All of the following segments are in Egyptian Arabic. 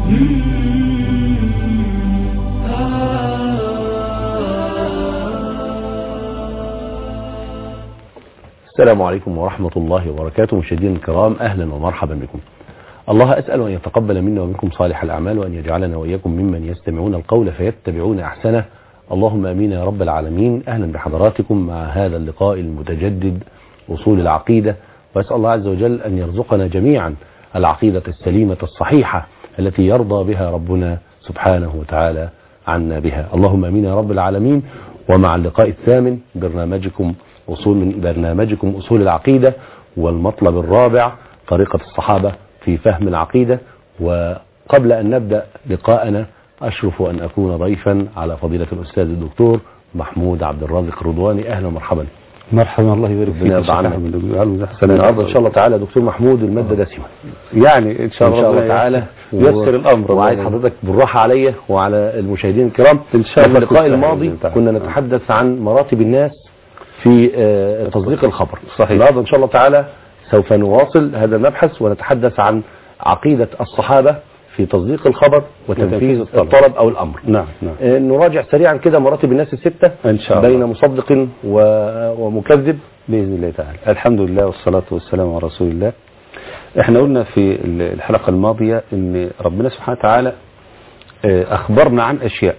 السلام عليكم ورحمة الله وبركاته مشاهدينا الكرام أهلا ومرحبا بكم الله أسأل أن يتقبل منا ومنكم صالح الأعمال وأن يجعلنا وإياكم ممن يستمعون القول فيتبعون أحسنه اللهم أمين يا رب العالمين أهلا بحضراتكم مع هذا اللقاء المتجدد أصول العقيدة وأسأل الله عز وجل أن يرزقنا جميعا العقيدة السليمة الصحيحة التي يرضى بها ربنا سبحانه وتعالى عنا بها اللهم أمين يا رب العالمين ومع اللقاء الثامن برنامجكم أصول من برنامجكم أصول العقيدة والمطلب الرابع طريقة الصحابة في فهم العقيدة وقبل أن نبدأ لقاءنا أشرف أن أكون ضيفا على فضيلة الأستاذ الدكتور محمود عبد الرازق رضواني أهلا ومرحبا مرحبا الله يبارك فيك ربنا يا يرضى شيخ عنك. أحمد. النهارده النهارده إن شاء الله تعالى دكتور محمود المادة دسمة يعني ان شاء إن الله شاء الله ربنا تعالى ييسر الامر وعايز حضرتك بالراحة عليا وعلى المشاهدين الكرام إن شاء الله في اللقاء تستاهل الماضي بإذن الله. كنا نتحدث عن مراتب الناس في آه، تصديق الخبر صحيح. النهارده إن شاء الله تعالى سوف نواصل هذا المبحث ونتحدث عن عقيدة الصحابة في تصديق الخبر وتنفيذ وتنفيذ الطلب. الطلب أو الأمر نعم نعم آه، نراجع سريعا كده مراتب الناس الستة إن شاء الله. بين مصدق و- ومكذب باذن الله تعالى الحمد لله والصلاه والسلام على رسول الله احنا قلنا في الحلقه الماضيه ان ربنا سبحانه وتعالى آه، اخبرنا عن اشياء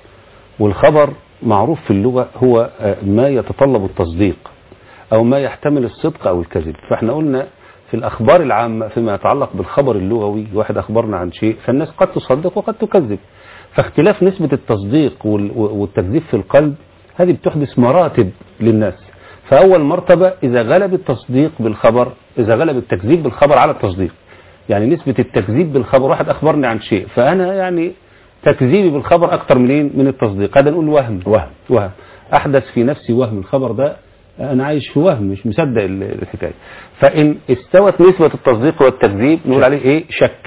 والخبر معروف في اللغه هو آه، ما يتطلب التصديق او ما يحتمل الصدق او الكذب فاحنا قلنا في الاخبار العامه فيما يتعلق بالخبر اللغوي واحد اخبرنا عن شيء فالناس قد تصدق وقد تكذب فاختلاف نسبه التصديق وال- والتكذيب في القلب هذه بتحدث مراتب للناس فأول مرتبة إذا غلب التصديق بالخبر إذا غلب التكذيب بالخبر على التصديق يعني نسبة التكذيب بالخبر واحد أخبرني عن شيء فأنا يعني تكذيبي بالخبر أكتر منين من التصديق هذا نقول وهم وهم وهم أحدث في نفسي وهم الخبر ده أنا عايش في وهم مش مصدق ال- الحكاية فإن استوت نسبة التصديق والتكذيب نقول عليه إيه شك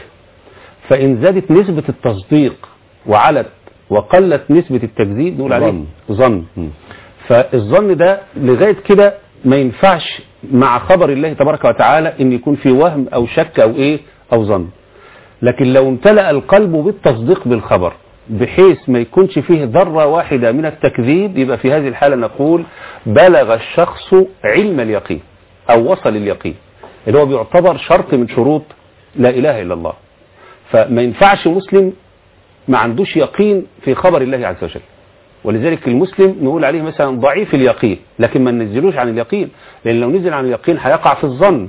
فإن زادت نسبة التصديق وعلت وقلت نسبة التكذيب نقول عليه ظن. ظن مم. فالظن ده لغاية كده ما ينفعش مع خبر الله تبارك وتعالى ان يكون في وهم او شك او ايه او ظن لكن لو امتلأ القلب بالتصديق بالخبر بحيث ما يكونش فيه ذرة واحدة من التكذيب يبقى في هذه الحالة نقول بلغ الشخص علم اليقين او وصل اليقين اللي هو بيعتبر شرط من شروط لا اله الا الله فما ينفعش مسلم ما عندوش يقين في خبر الله عز وجل ولذلك المسلم نقول عليه مثلا ضعيف اليقين لكن ما ننزلوش عن اليقين لان لو نزل عن اليقين هيقع في الظن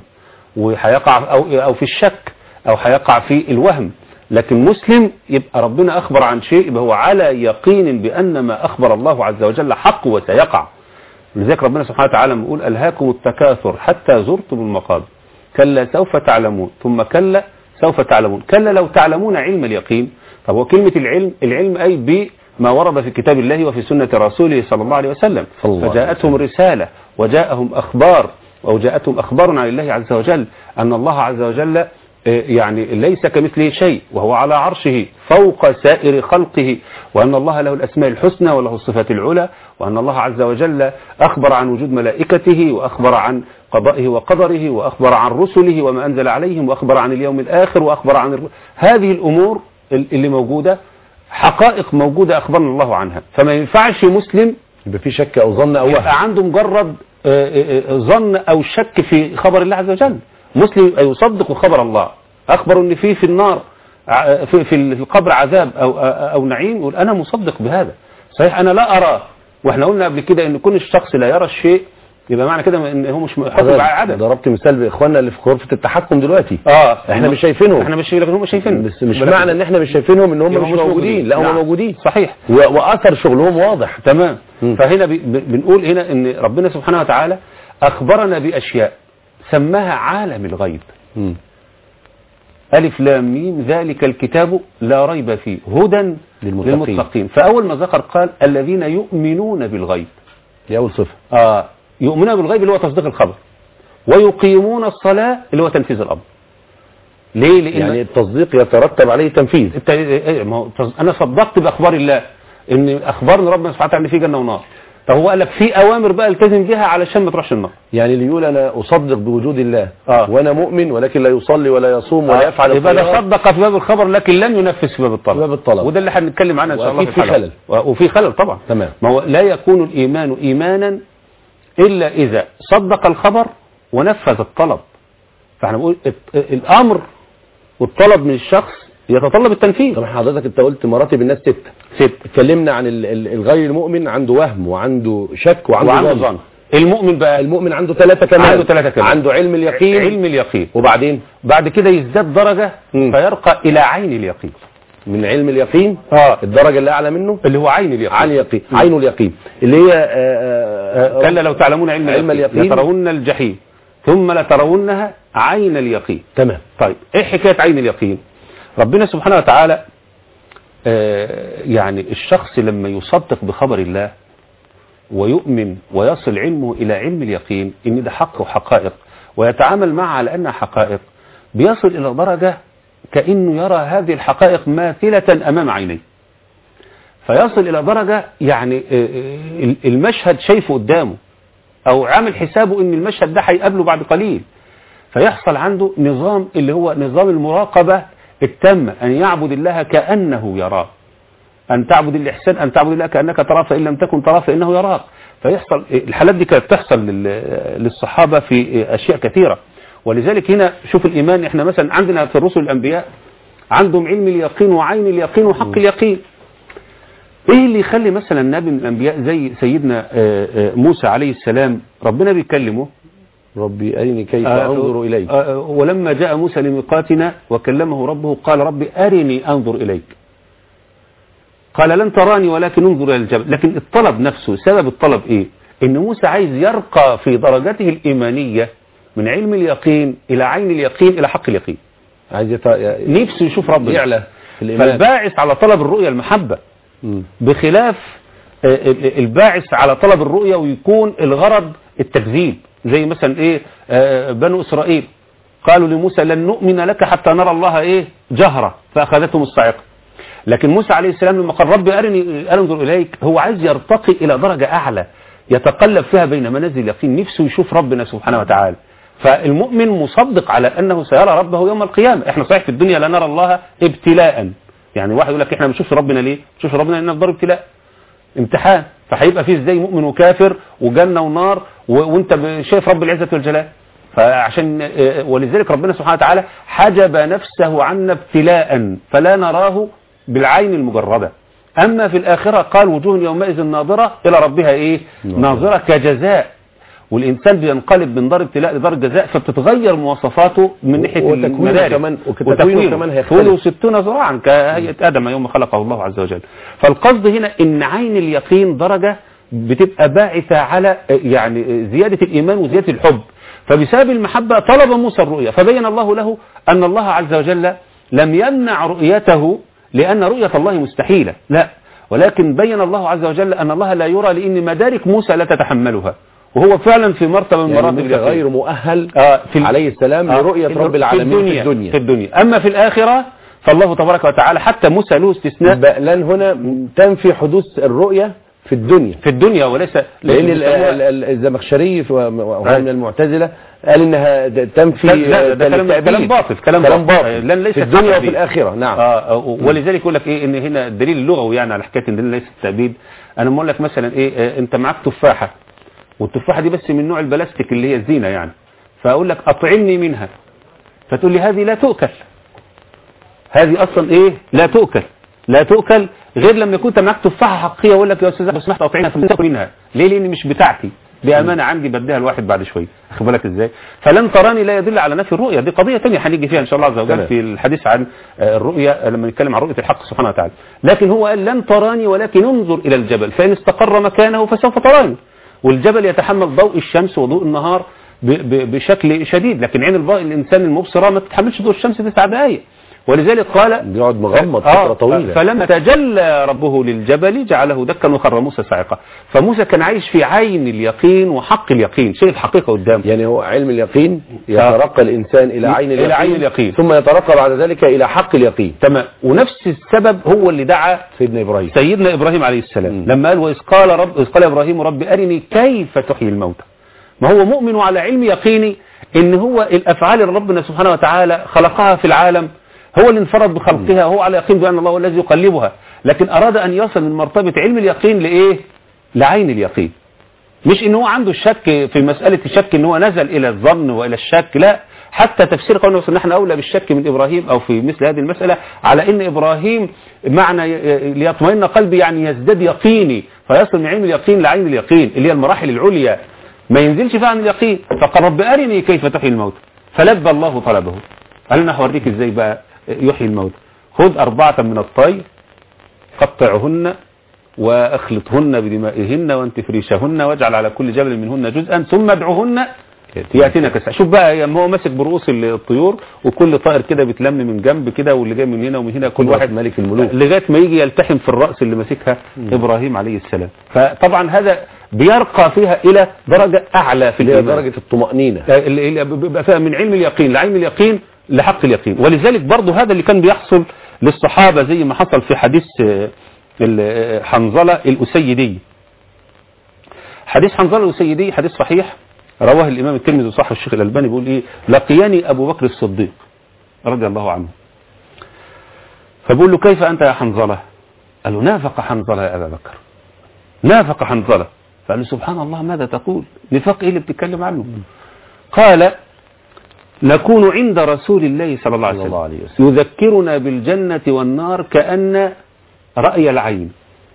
وهيقع او او في الشك او هيقع في الوهم لكن مسلم يبقى ربنا اخبر عن شيء يبقى هو على يقين بان ما اخبر الله عز وجل حق وسيقع لذلك ربنا سبحانه وتعالى بيقول الهاكم التكاثر حتى زرتم المقابر كلا سوف تعلمون ثم كلا سوف تعلمون كلا لو تعلمون علم اليقين طب هو كلمة العلم العلم أي بما ورد في كتاب الله وفي سنة رسوله صلى الله عليه وسلم صلى الله عليه فجاءتهم رسالة وجاءهم أخبار أو جاءتهم أخبار عن الله عز وجل أن الله عز وجل آه، يعني ليس كمثله شيء وهو على عرشه فوق سائر خلقه وأن الله له الأسماء الحسنى وله الصفات العلى وأن الله عز وجل أخبر عن وجود ملائكته وأخبر عن قضائه وقدره وأخبر عن رسله وما أنزل عليهم وأخبر عن اليوم الآخر وأخبر عن الر... هذه الأمور اللي موجودة حقائق موجودة أخبرنا الله عنها فما ينفعش مسلم يبقى في شك أو ظن أو وهم يبقى عنده مجرد آه، آه، آه، ظن او شك في خبر الله عز وجل مسلم يبقى يصدق خبر الله اخبر ان في في النار ع- في في القبر عذاب او او نعيم يقول انا مصدق بهذا صحيح انا لا اراه واحنا قلنا قبل كده ان كل الشخص لا يرى الشيء يبقى معنى كده ان هو مش حكم حضرتك على عدد ضربت مثال باخواننا اللي في غرفه التحكم دلوقتي اه احنا مش شايفينهم احنا مش لكن هم شايفين بس مش معنى ان احنا مش شايفينهم ان هم يبقى مش موجودين لا هم نعم. موجودين صحيح و- واثر شغلهم واضح تمام مم. فهنا بي- ب- بنقول هنا ان ربنا سبحانه وتعالى اخبرنا باشياء سماها عالم الغيب مم. ألف لام ميم ذلك الكتاب لا ريب فيه هدى للمتقين. للمتقين فأول ما ذكر قال الذين يؤمنون بالغيب دي اول صفه آه يؤمنون بالغيب اللي هو تصديق الخبر ويقيمون الصلاة اللي هو تنفيذ الأمر ليه لأن يعني التصديق يترتب عليه تنفيذ الت- إيه، ما هو تص- أنا صدقت بأخبار الله إن أخبرنا ربنا سبحانه وتعالى إن في جنة ونار طب هو قال لك في اوامر بقى التزم بيها علشان ما تروحش النار يعني اللي يقول انا اصدق بوجود الله آه. وانا مؤمن ولكن لا يصلي ولا يصوم ولا يفعل يبقى ده الخيرات، صدق في باب الخبر لكن لم ينفذ في باب الطلب في باب الطلب. وده اللي هنتكلم عنه ان شاء الله وأكيد في الحلقة. خلل. و- وفي خلل طبعا تمام. ما هو لا يكون الايمان ايمانا الا اذا صدق الخبر ونفذ الطلب فاحنا بنقول الت- الامر والطلب من الشخص يتطلب التنفيذ طب حضرتك انت قلت مراتب الناس ستة ست اتكلمنا عن ال- ال- الغير المؤمن عنده وهم وعنده شك وعنده, وعنده ظن ظن المؤمن بقى المؤمن عنده ثلاثة كمان عنده ثلاثة كمان. عنده علم اليقين علم اليقين وبعدين بعد كده يزداد درجة مم. فيرقى إلى عين اليقين من علم اليقين اه الدرجة اللي أعلى منه اللي هو عين اليقين عين اليقين عين اليقين اللي هي آه، آه، كلا لو تعلمون علم, علم اليقين اليقين. لترون الجحيم ثم لترونها عين اليقين تمام طيب ايه حكاية عين اليقين ربنا سبحانه وتعالى آه، يعني الشخص لما يصدق بخبر الله ويؤمن ويصل علمه إلى علم اليقين إن ده حق وحقائق ويتعامل معها على أنها حقائق بيصل إلى درجة كأنه يرى هذه الحقائق ماثلة أمام عينيه فيصل إلى درجة يعني آه، آه، المشهد شايفه قدامه أو عامل حسابه إن المشهد ده هيقابله بعد قليل فيحصل عنده نظام اللي هو نظام المراقبة التامة أن يعبد الله كأنه يراه أن تعبد الإحسان أن تعبد الله كأنك تراه فإن لم تكن تراه فإنه يراك فيحصل الحالات دي كانت تحصل لل- للصحابة في أشياء كثيرة ولذلك هنا شوف الإيمان إحنا مثلا عندنا في الرسل الأنبياء عندهم علم اليقين وعين اليقين وحق اليقين ايه اللي يخلي مثلا نبي من الانبياء زي سيدنا آه، آه، موسى عليه السلام ربنا بيكلمه ربي أرني كيف آه، أنظر إليك آه، آه، ولما جاء موسى لميقاتنا وكلمه ربه قال ربي أرني أنظر إليك قال لن تراني ولكن انظر إلى الجبل لكن الطلب نفسه سبب الطلب إيه إن موسى عايز يرقى في درجته الإيمانية من علم اليقين إلى عين اليقين إلى حق اليقين عايز يت... نفسه يشوف ربنا يعلى في الإيمان فالباعث على طلب الرؤية المحبة مم. بخلاف آه، ال- الباعث على طلب الرؤية ويكون الغرض التكذيب زي مثلا ايه آه، بنو اسرائيل قالوا لموسى لن نؤمن لك حتى نرى الله ايه جهرة فاخذتهم الصاعقة لكن موسى عليه السلام لما قال ربي ارني انظر اليك هو عايز يرتقي الى درجة اعلى يتقلب فيها بين منازل اليقين نفسه يشوف ربنا سبحانه وتعالى فالمؤمن مصدق على انه سيرى ربه يوم القيامة احنا صحيح في الدنيا لا نرى الله ابتلاء يعني واحد يقول لك احنا ما بنشوفش ربنا ليه؟ ما بنشوفش ربنا لان في دار ابتلاء امتحان فهيبقى فيه ازاي مؤمن وكافر وجنه ونار و... وانت ب- شايف رب العزه والجلال فعشان آه، ولذلك ربنا سبحانه وتعالى حجب نفسه عنا ابتلاء فلا نراه بالعين المجرده اما في الاخره قال وجوه يومئذ ناظره الى ربها ايه ناظرة. ناظره كجزاء والانسان بينقلب من دار ابتلاء لدار جزاء فبتتغير مواصفاته من ناحيه وتكوينه المدارك كمان- وتكوينه كمان هيختلف. طوله ستون ذراعا كهيئة آدم يوم خلقه الله عز وجل فالقصد هنا إن عين اليقين درجة بتبقى باعثة على يعني زيادة الإيمان وزيادة الحب فبسبب المحبة طلب موسى الرؤيا فبين الله له أن الله عز وجل لم يمنع رؤيته لأن رؤية الله مستحيلة لا ولكن بين الله عز وجل أن الله لا يرى لأن مدارك موسى لا تتحملها وهو فعلا في مرتبة من يعني مراتب موسى اليقين. غير مؤهل آه، في ال- عليه السلام آه، لرؤية في رب العالمين في الدنيا في الدنيا أما في الآخرة فالله تبارك وتعالى حتى موسى له استثناء يبقى لن هنا تنفي حدوث الرؤية في الدنيا في الدنيا وليس لأن ليس ال- ال- ال- الزمخشري في- وهو من المعتزلة قال إنها د- تنفي لا، لا، ده كلام- التأبيد. كلام باطل، كلام كلام باطل. باطل لن ليس في الدنيا تأبيد. وفي الآخرة نعم آه آه، ولذلك يقول لك ايه ان هنا الدليل اللغوي يعني على حكايه ان ده ليس التأبيد انا بقول لك مثلا ايه آه، انت معاك تفاحه والتفاحه دي بس من نوع البلاستيك اللي هي الزينه يعني فاقول لك اطعمني منها فتقول لي هذه لا تؤكل هذه اصلا ايه لا تؤكل لا تؤكل غير لما يكون انت معاك تفاحه حقيقيه واقول لك يا استاذ لو سمحت اطعمها فتاكل منها ليه لان مش بتاعتي بامانه عندي بديها الواحد بعد شويه واخد بالك ازاي فلن تراني لا يدل على نفي الرؤيه دي قضيه ثانيه هنيجي فيها ان شاء الله عز وجل تمام. في الحديث عن آه، الرؤيه آه، لما نتكلم عن رؤيه الحق سبحانه وتعالى لكن هو قال لن تراني ولكن انظر الى الجبل فان استقر مكانه فسوف تراني والجبل يتحمل ضوء الشمس وضوء النهار ب- ب- بشكل شديد لكن عين الب- الانسان المبصره ما تتحملش ضوء الشمس تسع دقائق ولذلك قال بيقعد مغمض آه، فترة طويلة فلما تجلى ربه للجبل جعله دكا وخر موسى صاعقا فموسى كان عايش في عين اليقين وحق اليقين شايف حقيقة قدامه يعني هو علم اليقين يترقى الإنسان إلى عين إلى اليقين عين اليقين. ثم يترقى بعد ذلك إلى حق اليقين تمام ونفس السبب هو اللي دعا سيدنا إبراهيم سيدنا إبراهيم عليه السلام مم. لما قال وإذ قال رب إذ قال إبراهيم رب أرني كيف تحيي الموتى ما هو مؤمن على علم يقيني إن هو الأفعال اللي ربنا سبحانه وتعالى خلقها في العالم هو اللي انفرد بخلقها هو على يقين بأن الله هو الذي يقلبها لكن أراد أن يصل من مرتبة علم اليقين لإيه لعين اليقين مش ان هو عنده الشك في مسألة الشك ان هو نزل الى الظن والى الشك لا حتى تفسير قولنا ان احنا اولى بالشك من ابراهيم او في مثل هذه المسألة على ان ابراهيم معنى ي- ليطمئن قلبي يعني يزداد يقيني فيصل من علم اليقين لعين اليقين اللي هي المراحل العليا ما ينزلش فيها عن اليقين فقال رب ارني كيف تحيي الموت فلبى الله طلبه قال انا هوريك ازاي بقى يحيي الموت خذ اربعة من الطير قطعهن واخلطهن بدمائهن وانت فريشهن واجعل على كل جبل منهن جزءا ثم ادعوهن ياتينا كسا شوف بقى لما هو ماسك برؤوس الطيور وكل طائر كده بيتلم من جنب كده واللي جاي من هنا ومن هنا كل واحد ملك الملوك لغايه ما يجي يلتحم في الراس اللي ماسكها ابراهيم عليه السلام فطبعا هذا بيرقى فيها الى درجه اعلى في اللي هي الإيمان. درجة الطمأنينة اللي اللي بيبقى فيها من علم اليقين لعلم اليقين لحق اليقين ولذلك برضو هذا اللي كان بيحصل للصحابة زي ما حصل في حديث آه، ال- آه، حنظلة الأسيدي حديث حنظلة الأسيدي حديث صحيح رواه الإمام الترمذي وصححه الشيخ الألباني بيقول إيه لقياني أبو بكر الصديق رضي الله عنه فبقول له كيف أنت يا حنظلة قال له نافق حنظلة يا أبا بكر نافق حنظلة فقال له سبحان الله ماذا تقول نفاق إيه اللي بتتكلم عنه قال نكون عند رسول الله صلى الله عليه صلى الله وسلم عليه وسلم يذكرنا بالجنة والنار كأن رأي العين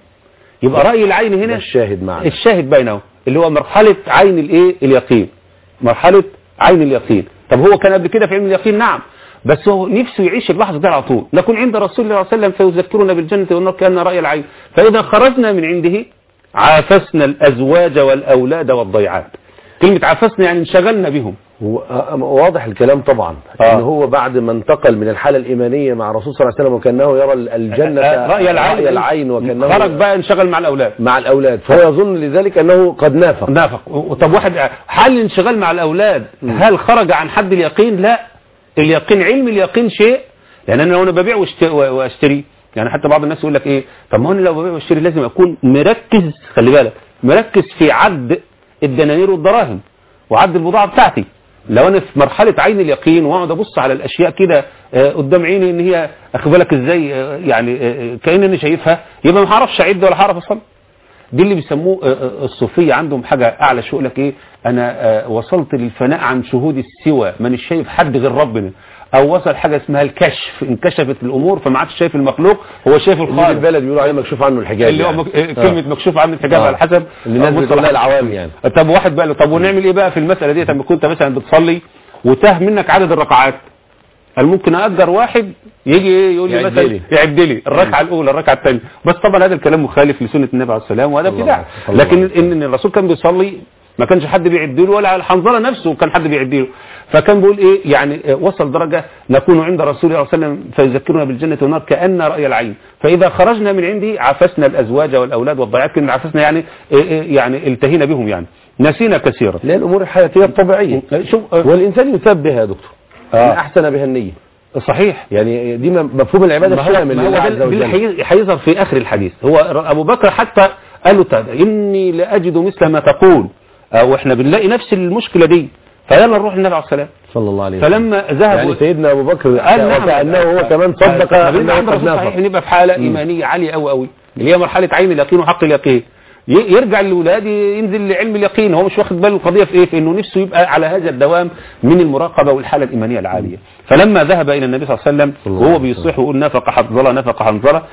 يبقى رأي العين ده هنا الشاهد معنا الشاهد بينهم اللي هو مرحلة عين الايه اليقين مرحلة عين اليقين طب هو كان قبل كده في علم اليقين نعم بس هو نفسه يعيش اللحظة دي على طول نكون عند رسول الله صلى الله عليه وسلم فيذكرنا بالجنة والنار كأن رأي العين فإذا خرجنا من عنده عافسنا الأزواج والأولاد والضيعات كلمة عافسنا يعني انشغلنا بهم هو آه، واضح الكلام طبعا آه. ان هو بعد ما انتقل من الحالة الإيمانية مع الرسول صلى الله عليه وسلم وكأنه يرى ال- الجنة آه، رأي العين رأي العين وكأنه خرج بقى انشغل مع الأولاد مع الأولاد فهو يظن لذلك أنه قد نافق نافق طب واحد حل الانشغال مع الأولاد هل خرج عن حد اليقين لا اليقين علم اليقين شيء يعني أنا لو أنا ببيع واشت- واشتري يعني حتى بعض الناس يقول لك إيه طب ما أنا لو ببيع واشتري لازم أكون مركز خلي بالك مركز في عد الدنانير والدراهم وعد البضاعة بتاعتي لو انا في مرحله عين اليقين واقعد ابص على الاشياء كده آه، قدام عيني ان هي اخد بالك ازاي آه، يعني آه، كأن انا شايفها يبقى ما هعرفش اعد ولا هعرف اصلي دي اللي بيسموه آه، آه، الصوفية عندهم حاجة أعلى شو يقول لك إيه أنا آه، وصلت للفناء عن شهود السوى مانيش شايف حد غير ربنا أو وصل حاجة اسمها الكشف انكشفت الأمور فما عادش شايف المخلوق هو شايف اللي في الخالق البلد بيقولوا عليه مكشوف عنه الحجاب اللي هو يعني. مك... آه، كلمة مكشوف عن الحجاب آه. على حسب اللي الناس مصطلح بتقولها العوام يعني طب واحد بقى له طب ونعمل ايه بقى في المسألة دي لما كنت مثلا بتصلي وتاه منك عدد الركعات قال ممكن أأجر واحد يجي ايه يقول لي يعد مثلا لي. يعد لي الركعة الأولى الركعة الثانية بس طبعا هذا الكلام مخالف لسنة النبي عليه السلام وهذا الله ابتداع عليه وسلم. لكن ان إن الرسول كان بيصلي ما كانش حد بيعد له ولا الحنظله نفسه كان حد بيعد له فكان بيقول ايه يعني آه، وصل درجه نكون عند رسول الله صلى الله عليه وسلم فيذكرنا بالجنه والنار كان راي العين فاذا خرجنا من عنده عفسنا الازواج والاولاد والضيعات كلمه عفسنا يعني آه، آه، يعني التهينا بهم يعني نسينا كثيرا اللي هي الأمور الحياتية الطبيعية شوف آه، والإنسان يثاب بها يا دكتور آه. من أحسن بها النية صحيح يعني دي م- مفهوم العبادة ما هو, الشامل ما هو لله ده عز اللي وجل حي- هيظهر في اخر الحديث هو ر- ابو بكر حتى قال له تعالى اني لاجد مثل ما تقول آه، واحنا بنلاقي نفس المشكله دي فيلا نروح للنبي عليه السلام صلى الله عليه وسلم فلما ذهبوا يعني سيدنا أبو بكر قال نعم وكأنه هو كمان صدق طب أنه عند قد الرسول صحيح نافق نبقى في حاله ايمانيه عاليه قوي قوي اللي هي مرحله عين اليقين وحق اليقين ي- يرجع الاولاد ينزل لعلم اليقين هو مش واخد باله القضيه في ايه في انه نفسه يبقى على هذا الدوام من المراقبه والحاله الايمانيه العاليه فلما ذهب الى النبي صلى الله عليه وسلم صلى الله وهو عليه بيصيح ويقول نفق حنظله نفق حنظله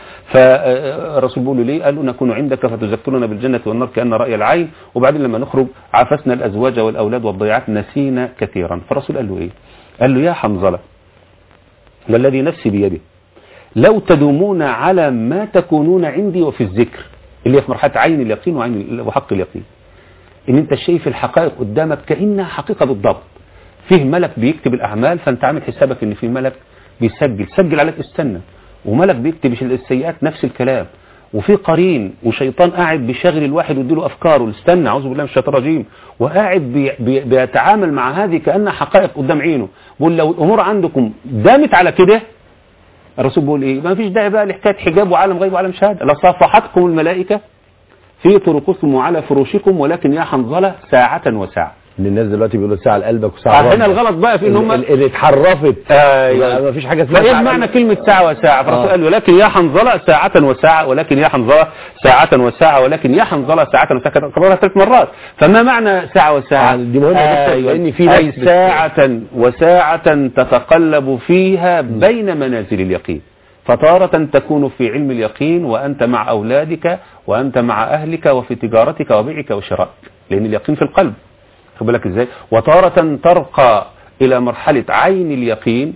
فالرسول بيقول له ليه قال له نكون عندك فتذكرنا بالجنه والنار كان راي العين وبعدين لما نخرج عفسنا الازواج والاولاد والضيعات نسينا كثيرا فالرسول قال له ايه قال له يا حنظله والذي نفسي بيده لو تدومون على ما تكونون عندي وفي الذكر اللي هي في مرحله عين اليقين وعين ال- وحق اليقين ان انت شايف الحقائق قدامك كانها حقيقه بالضبط فيه ملك بيكتب الاعمال فانت عامل حسابك ان في ملك بيسجل سجل عليك استنى وملك بيكتب السيئات نفس الكلام وفي قرين وشيطان قاعد بيشغل الواحد ويديله افكاره استنى اعوذ بالله من الشيطان الرجيم وقاعد بي بي بيتعامل مع هذه كانها حقائق قدام عينه بيقول لو الامور عندكم دامت على كده الرسول بيقول ايه ما فيش داعي بقى لحكايه حجاب وعالم غيب وعالم شهاده لصافحتكم الملائكه في طرقكم وعلى فروشكم ولكن يا حنظله ساعه وساعه ان الناس دلوقتي بيقولوا ساعه لقلبك وساعه هنا لربك. الغلط بقى في ان هم ال- اللي اتحرفت ايوه ما فيش حاجه اسمها فايه ساعة معنى لقلبك. كلمة ساعة وساعة فالرسول آه. قال ولكن يا حنظلة ساعة وساعة ولكن يا حنظلة ساعة وساعة ولكن يا حنظلة ساعة وساعة كررها ثلاث مرات فما معنى ساعة وساعة آه، دي مهمة جدا، أيوة. لأن في ناس أي بت- ساعة وساعة تتقلب فيها بين منازل اليقين فتارة تكون في علم اليقين وأنت مع أولادك وأنت مع أهلك وفي تجارتك وبيعك وشرائك لأن اليقين في القلب خد بالك ازاي وتارة ترقى إلى مرحلة عين اليقين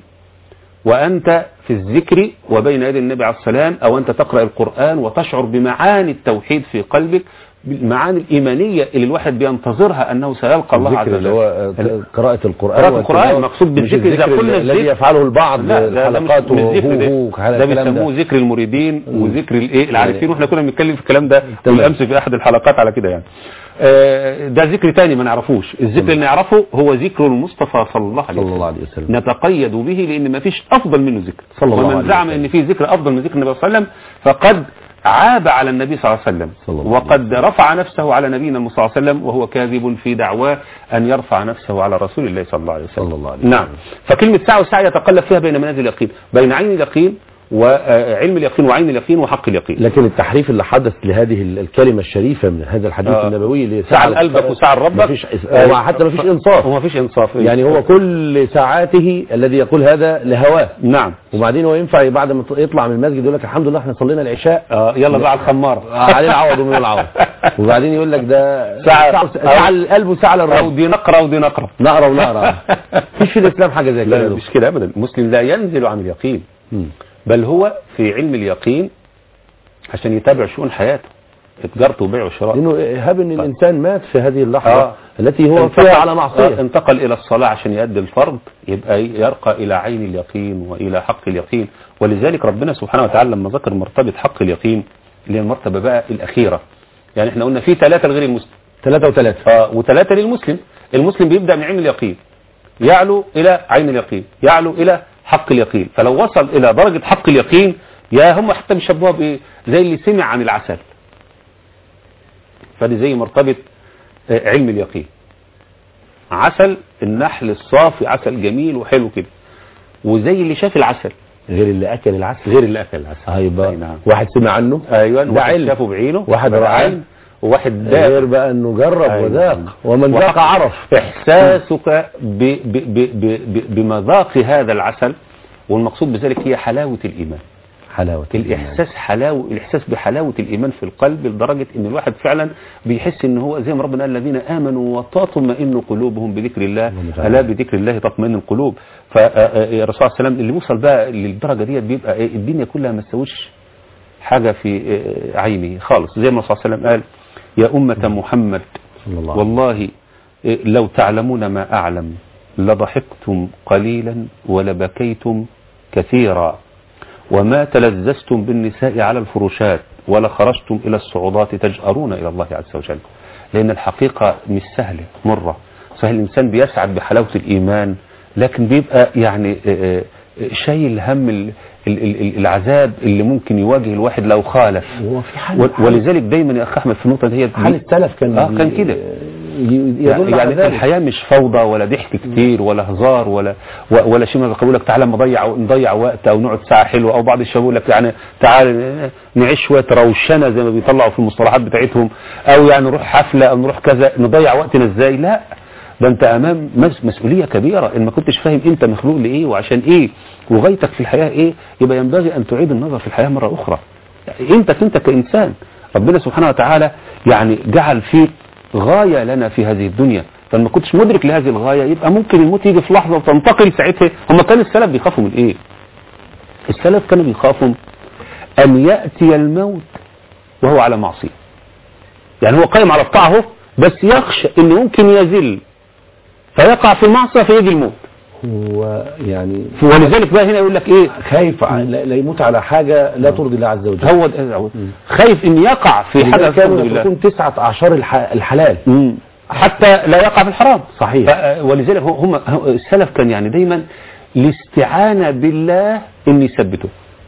وأنت في الذكر وبين يدي النبي عليه السلام أو أنت تقرأ القرآن وتشعر بمعاني التوحيد في قلبك المعاني الإيمانية اللي الواحد بينتظرها أنه سيلقى الله عز الذكر اللي هو وجل آه، قراءة القرآن قراءة القرآن والتلاوة. مقصود مش بالذكر إذا الذكر قلنا الذي الذكر- يفعله البعض لا ده, ده مش حلقات مش ذكر ده, وهو ده الكلام بيسموه ذكر المريدين وذكر الايه العارفين واحنا كنا بنتكلم في الكلام ده تمام. بالامس في احد الحلقات على كده يعني آه، ده ذكر تاني ما نعرفوش الذكر اللي نعرفه هو ذكر المصطفى صلى الله عليه صلى وسلم الله عليه وسلم نتقيد به لان ما فيش افضل منه ذكر صلى الله ومن عليه زعم وسلم. ان في ذكر افضل من ذكر النبي صلى الله عليه وسلم فقد عاب على النبي صلى الله عليه وسلم صلى الله عليه وقد رفع نفسه على نبينا صلى الله عليه وسلم وهو كاذب في دعواه ان يرفع نفسه على رسول الله صلى الله عليه وسلم صلى الله عليه وسلم. نعم فكلمة ساعة وساعة يتقلب فيها بين منازل اليقين بين عين اليقين وعلم اليقين وعين اليقين وحق اليقين لكن التحريف اللي حدث لهذه ال- الكلمة الشريفة من هذا الحديث آه. النبوي اللي ساعة لقلبك وساعة لربك مفيش هو حتى ما فيش انصاف وما فيش انصاف يعني هو كل ساعاته الذي يقول هذا لهواه نعم وبعدين هو ينفع بعد ما يطلع من المسجد يقول لك الحمد لله احنا صلينا العشاء آه يلا بقى على الخمارة آه، عليه العوض ومن العوض وبعدين يقول لك ده ساعة- ساعة للقلب وساعة او للرب دي نقرة ودي نقرة نقرا ونقرا مفيش في الاسلام حاجة زي كده يا لا دكتور. مش كده ابدا المسلم لا ينزل عن اليقين مم. بل هو في علم اليقين عشان يتابع شؤون حياته تجارته وبيعه وشراء لانه هاب ان الانسان مات في هذه اللحظة آه. التي هو انتقل- فيها على آه، معصية انتقل الى الصلاة عشان يؤدي الفرض يبقى يرقى الى عين اليقين والى حق اليقين ولذلك ربنا سبحانه وتعالى لما ذكر مرتبة حق اليقين اللي هي المرتبة بقى الاخيرة يعني احنا قلنا في ثلاثة لغير المسلم ثلاثة وثلاثة آه وثلاثة للمسلم المسلم بيبدأ من علم اليقين يعلو إلى عين اليقين يعلو إلى حق اليقين فلو وصل إلى درجة حق اليقين يا هم حتى بيشبهوها بإيه زي اللي سمع عن العسل فدي زي مرتبة آه، علم اليقين عسل النحل الصافي عسل جميل وحلو كده وزي اللي شاف العسل غير اللي اكل العسل غير اللي أكل العسل هيبقى أي نعم. واحد سمع عنه أيوة ده واحد علم شافه بعينه واحد بقى رآه. علم وواحد داق غير بقى انه جرب أيوة. وذاق ومن ذاق وحق- عرف إحساسك ب ب ب ب ب بمذاق هذا العسل والمقصود بذلك هي حلاوة الإيمان حلاوة الإحساس حلاوة الإحساس بحلاوة الإيمان في القلب لدرجة إن الواحد فعلا بيحس إن هو زي ما ربنا قال الذين آمنوا وتطمئن قلوبهم بذكر الله اللهم تعالى. ألا بذكر الله تطمئن القلوب فالرسول صلى الله عليه وسلم اللي وصل بقى للدرجة ديت بيبقى إيه؟ الدنيا كلها ما تسويش حاجة في آه، عينه خالص زي ما الرسول صلى الله عليه وسلم قال يا أمة محمد صلى الله عليه والله إيه، لو تعلمون ما أعلم لضحكتم قليلا ولبكيتم كثيرا وما تلذذتم بالنساء على الفروشات ولا خرجتم إلى الصعودات تجأرون إلى الله عز وجل لأن الحقيقة مش سهلة مرة صحيح الإنسان بيسعد بحلاوة الإيمان لكن بيبقى يعني آه، آه، شايل هم ال- ال- ال- العذاب اللي ممكن يواجه الواحد لو خالف هو في حال ول- ولذلك دايما يا أخ أحمد في النقطة دي حال السلف كان آه بي- كان كده ي- يدل على يعني ذلك الحياة مش فوضى ولا ضحك كتير ولا هزار ولا و- ولا شيء ما يقول لك تعالى نضيع نضيع وقت او نقعد ساعة حلوة او بعض الشباب يقول لك يعني تعالى نعيش شوية روشنة زي ما بيطلعوا في المصطلحات بتاعتهم او يعني نروح حفلة او نروح كذا نضيع وقتنا ازاي لا ده انت امام مس- مسؤولية كبيرة ان ما كنتش فاهم انت مخلوق لايه وعشان ايه وغايتك في الحياة ايه يبقى ينبغي ان تعيد النظر في الحياة مرة اخرى انت انت كانسان ربنا سبحانه وتعالى يعني جعل فيك غاية لنا في هذه الدنيا فلما كنتش مدرك لهذه الغاية يبقى ممكن الموت يجي في لحظة وتنتقل ساعتها هم كان السلف بيخافوا من ايه السلف كانوا بيخافوا ان يأتي الموت وهو على معصية يعني هو قائم على الطاعة اهو بس يخشى انه ممكن يزل فيقع في المعصية فيجي الموت ويعني ولذلك بقى هنا يقول لك ايه خايف ع- لا لا يموت على حاجة لا ترضي الله عز وجل هو ده- خايف ان يقع في حاجه حاجة كانوا ترضي الله يكون تسعة أعشار الح- الحلال مم. حتى لا يقع في الحرام صحيح. ف- ولذلك هم هم- السلف كان يعني دايما الاستعانة بالله ان يثبته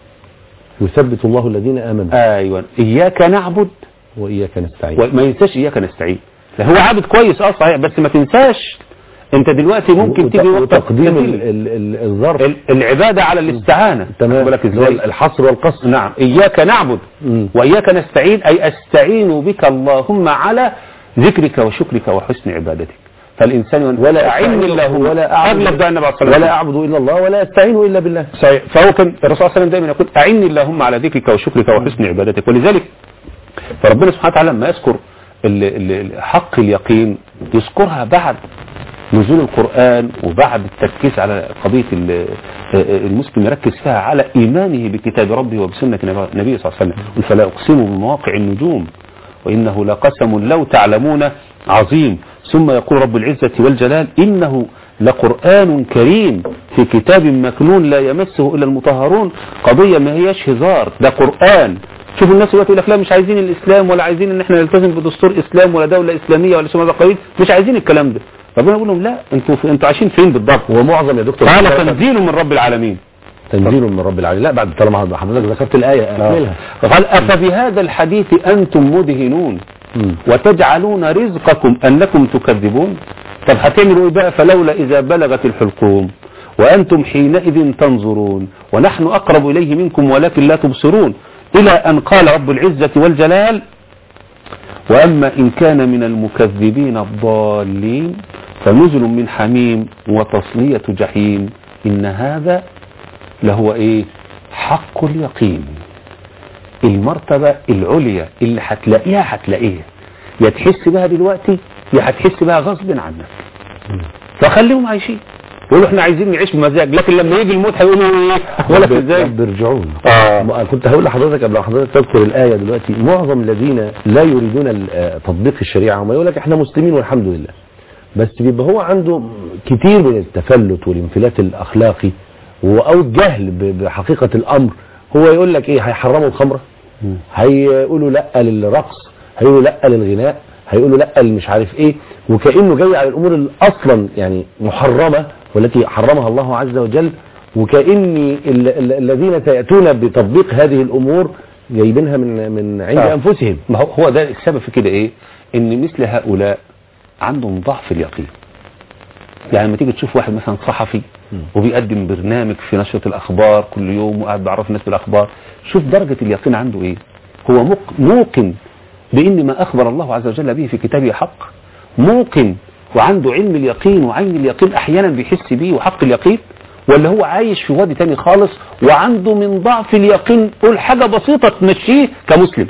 يثبت الله الذين آمنوا ايوه اياك نعبد وإياك نستعين وما ينساش اياك نستعين لا هو عابد كويس اه صحيح بس ما تنساش انت دلوقتي ممكن وت- تيجي وقت وتقديم تقديم ال- ال- ال- الظرف ال- العبادة على الاستعانة تمام خد بالك اللي هو ازاي الحصر والقصر نعم إياك نعبد مم. وإياك نستعين أي أستعين بك اللهم على ذكرك وشكرك وحسن عبادتك فالإنسان ولا أعن أستعين اللهم ولا أعبد أغلب ده النبي عليه الصلاة ولا والسلام. أعبد إلا الله ولا أستعين إلا بالله صحيح فهو كان الرسول صلى الله عليه وسلم دائما يقول أعني اللهم على ذكرك وشكرك وحسن عبادتك ولذلك فربنا سبحانه وتعالى لما يذكر ال- ال- ال- حق اليقين يذكرها بعد نزول القرآن وبعد التركيز على قضية ال- المسلم يركز فيها على إيمانه بكتاب ربه وبسنة نبيه صلى الله عليه وسلم قل فلا أقسم بمواقع النجوم وإنه لقسم لو تعلمون عظيم ثم يقول رب العزة والجلال إنه لقرآن كريم في كتاب مكنون لا يمسه إلا المطهرون قضية ما هيش هزار ده قرآن شوف الناس دلوقتي يقول لك لا مش عايزين الإسلام ولا عايزين إن احنا نلتزم بدستور إسلام ولا دولة إسلامية ولا شيء قوي مش عايزين الكلام ده ربنا يقول لهم لا انتوا انتوا عايشين فين بالضبط ومعظم يا دكتور قال تنزيل من رب العالمين تنزيل من رب العالمين لا بعد طالما حضرتك ذكرت الآية أكملها قال أفبهذا الحديث أنتم مدهنون مم. وتجعلون رزقكم أنكم تكذبون طب هتعملوا إيه بقى فلولا إذا بلغت الحلقوم وأنتم حينئذ تنظرون ونحن أقرب إليه منكم ولكن لا تبصرون إلى أن قال رب العزة والجلال وأما إن كان من المكذبين الضالين فنزل من حميم وتصلية جحيم إن هذا لهو إيه حق اليقين المرتبة العليا اللي هتلاقيها هتلاقيها يا تحس بها دلوقتي يا هتحس بها غصب عنك فخليهم عايشين يقولوا احنا عايزين نعيش بمزاج لكن لما يجي الموت هيقولوا ايه ولا في ازاي رب ارجعون آه. م- كنت هقول لحضرتك قبل ما حضرتك تذكر الآية دلوقتي معظم الذين لا يريدون ال- آه، تطبيق الشريعة هم يقول لك احنا مسلمين والحمد لله بس بيبقى هو عنده كتير من التفلت والانفلات الأخلاقي و- أو الجهل ب- بحقيقة الأمر هو يقول لك ايه هيحرموا الخمرة هيقولوا لا للرقص هيقولوا لا للغناء هيقولوا لا مش عارف ايه وكأنه جاي على الامور اللي اصلا يعني محرمة والتي حرمها الله عز وجل وكأن ال- ال- الذين سيأتون بتطبيق هذه الامور جايبينها من من عند آه. انفسهم ما هو هو ده السبب في كده ايه ان مثل هؤلاء عندهم ضعف اليقين يعني لما تيجي تشوف واحد مثلا صحفي وبيقدم برنامج في نشرة الاخبار كل يوم وقاعد بيعرف الناس بالاخبار شوف درجة اليقين عنده ايه هو مق- موقن بان ما اخبر الله عز وجل به في كتابه حق موقن وعنده علم اليقين وعين اليقين احيانا بيحس بيه وحق اليقين ولا هو عايش في وادي تاني خالص وعنده من ضعف اليقين قول حاجة بسيطة تمشيه كمسلم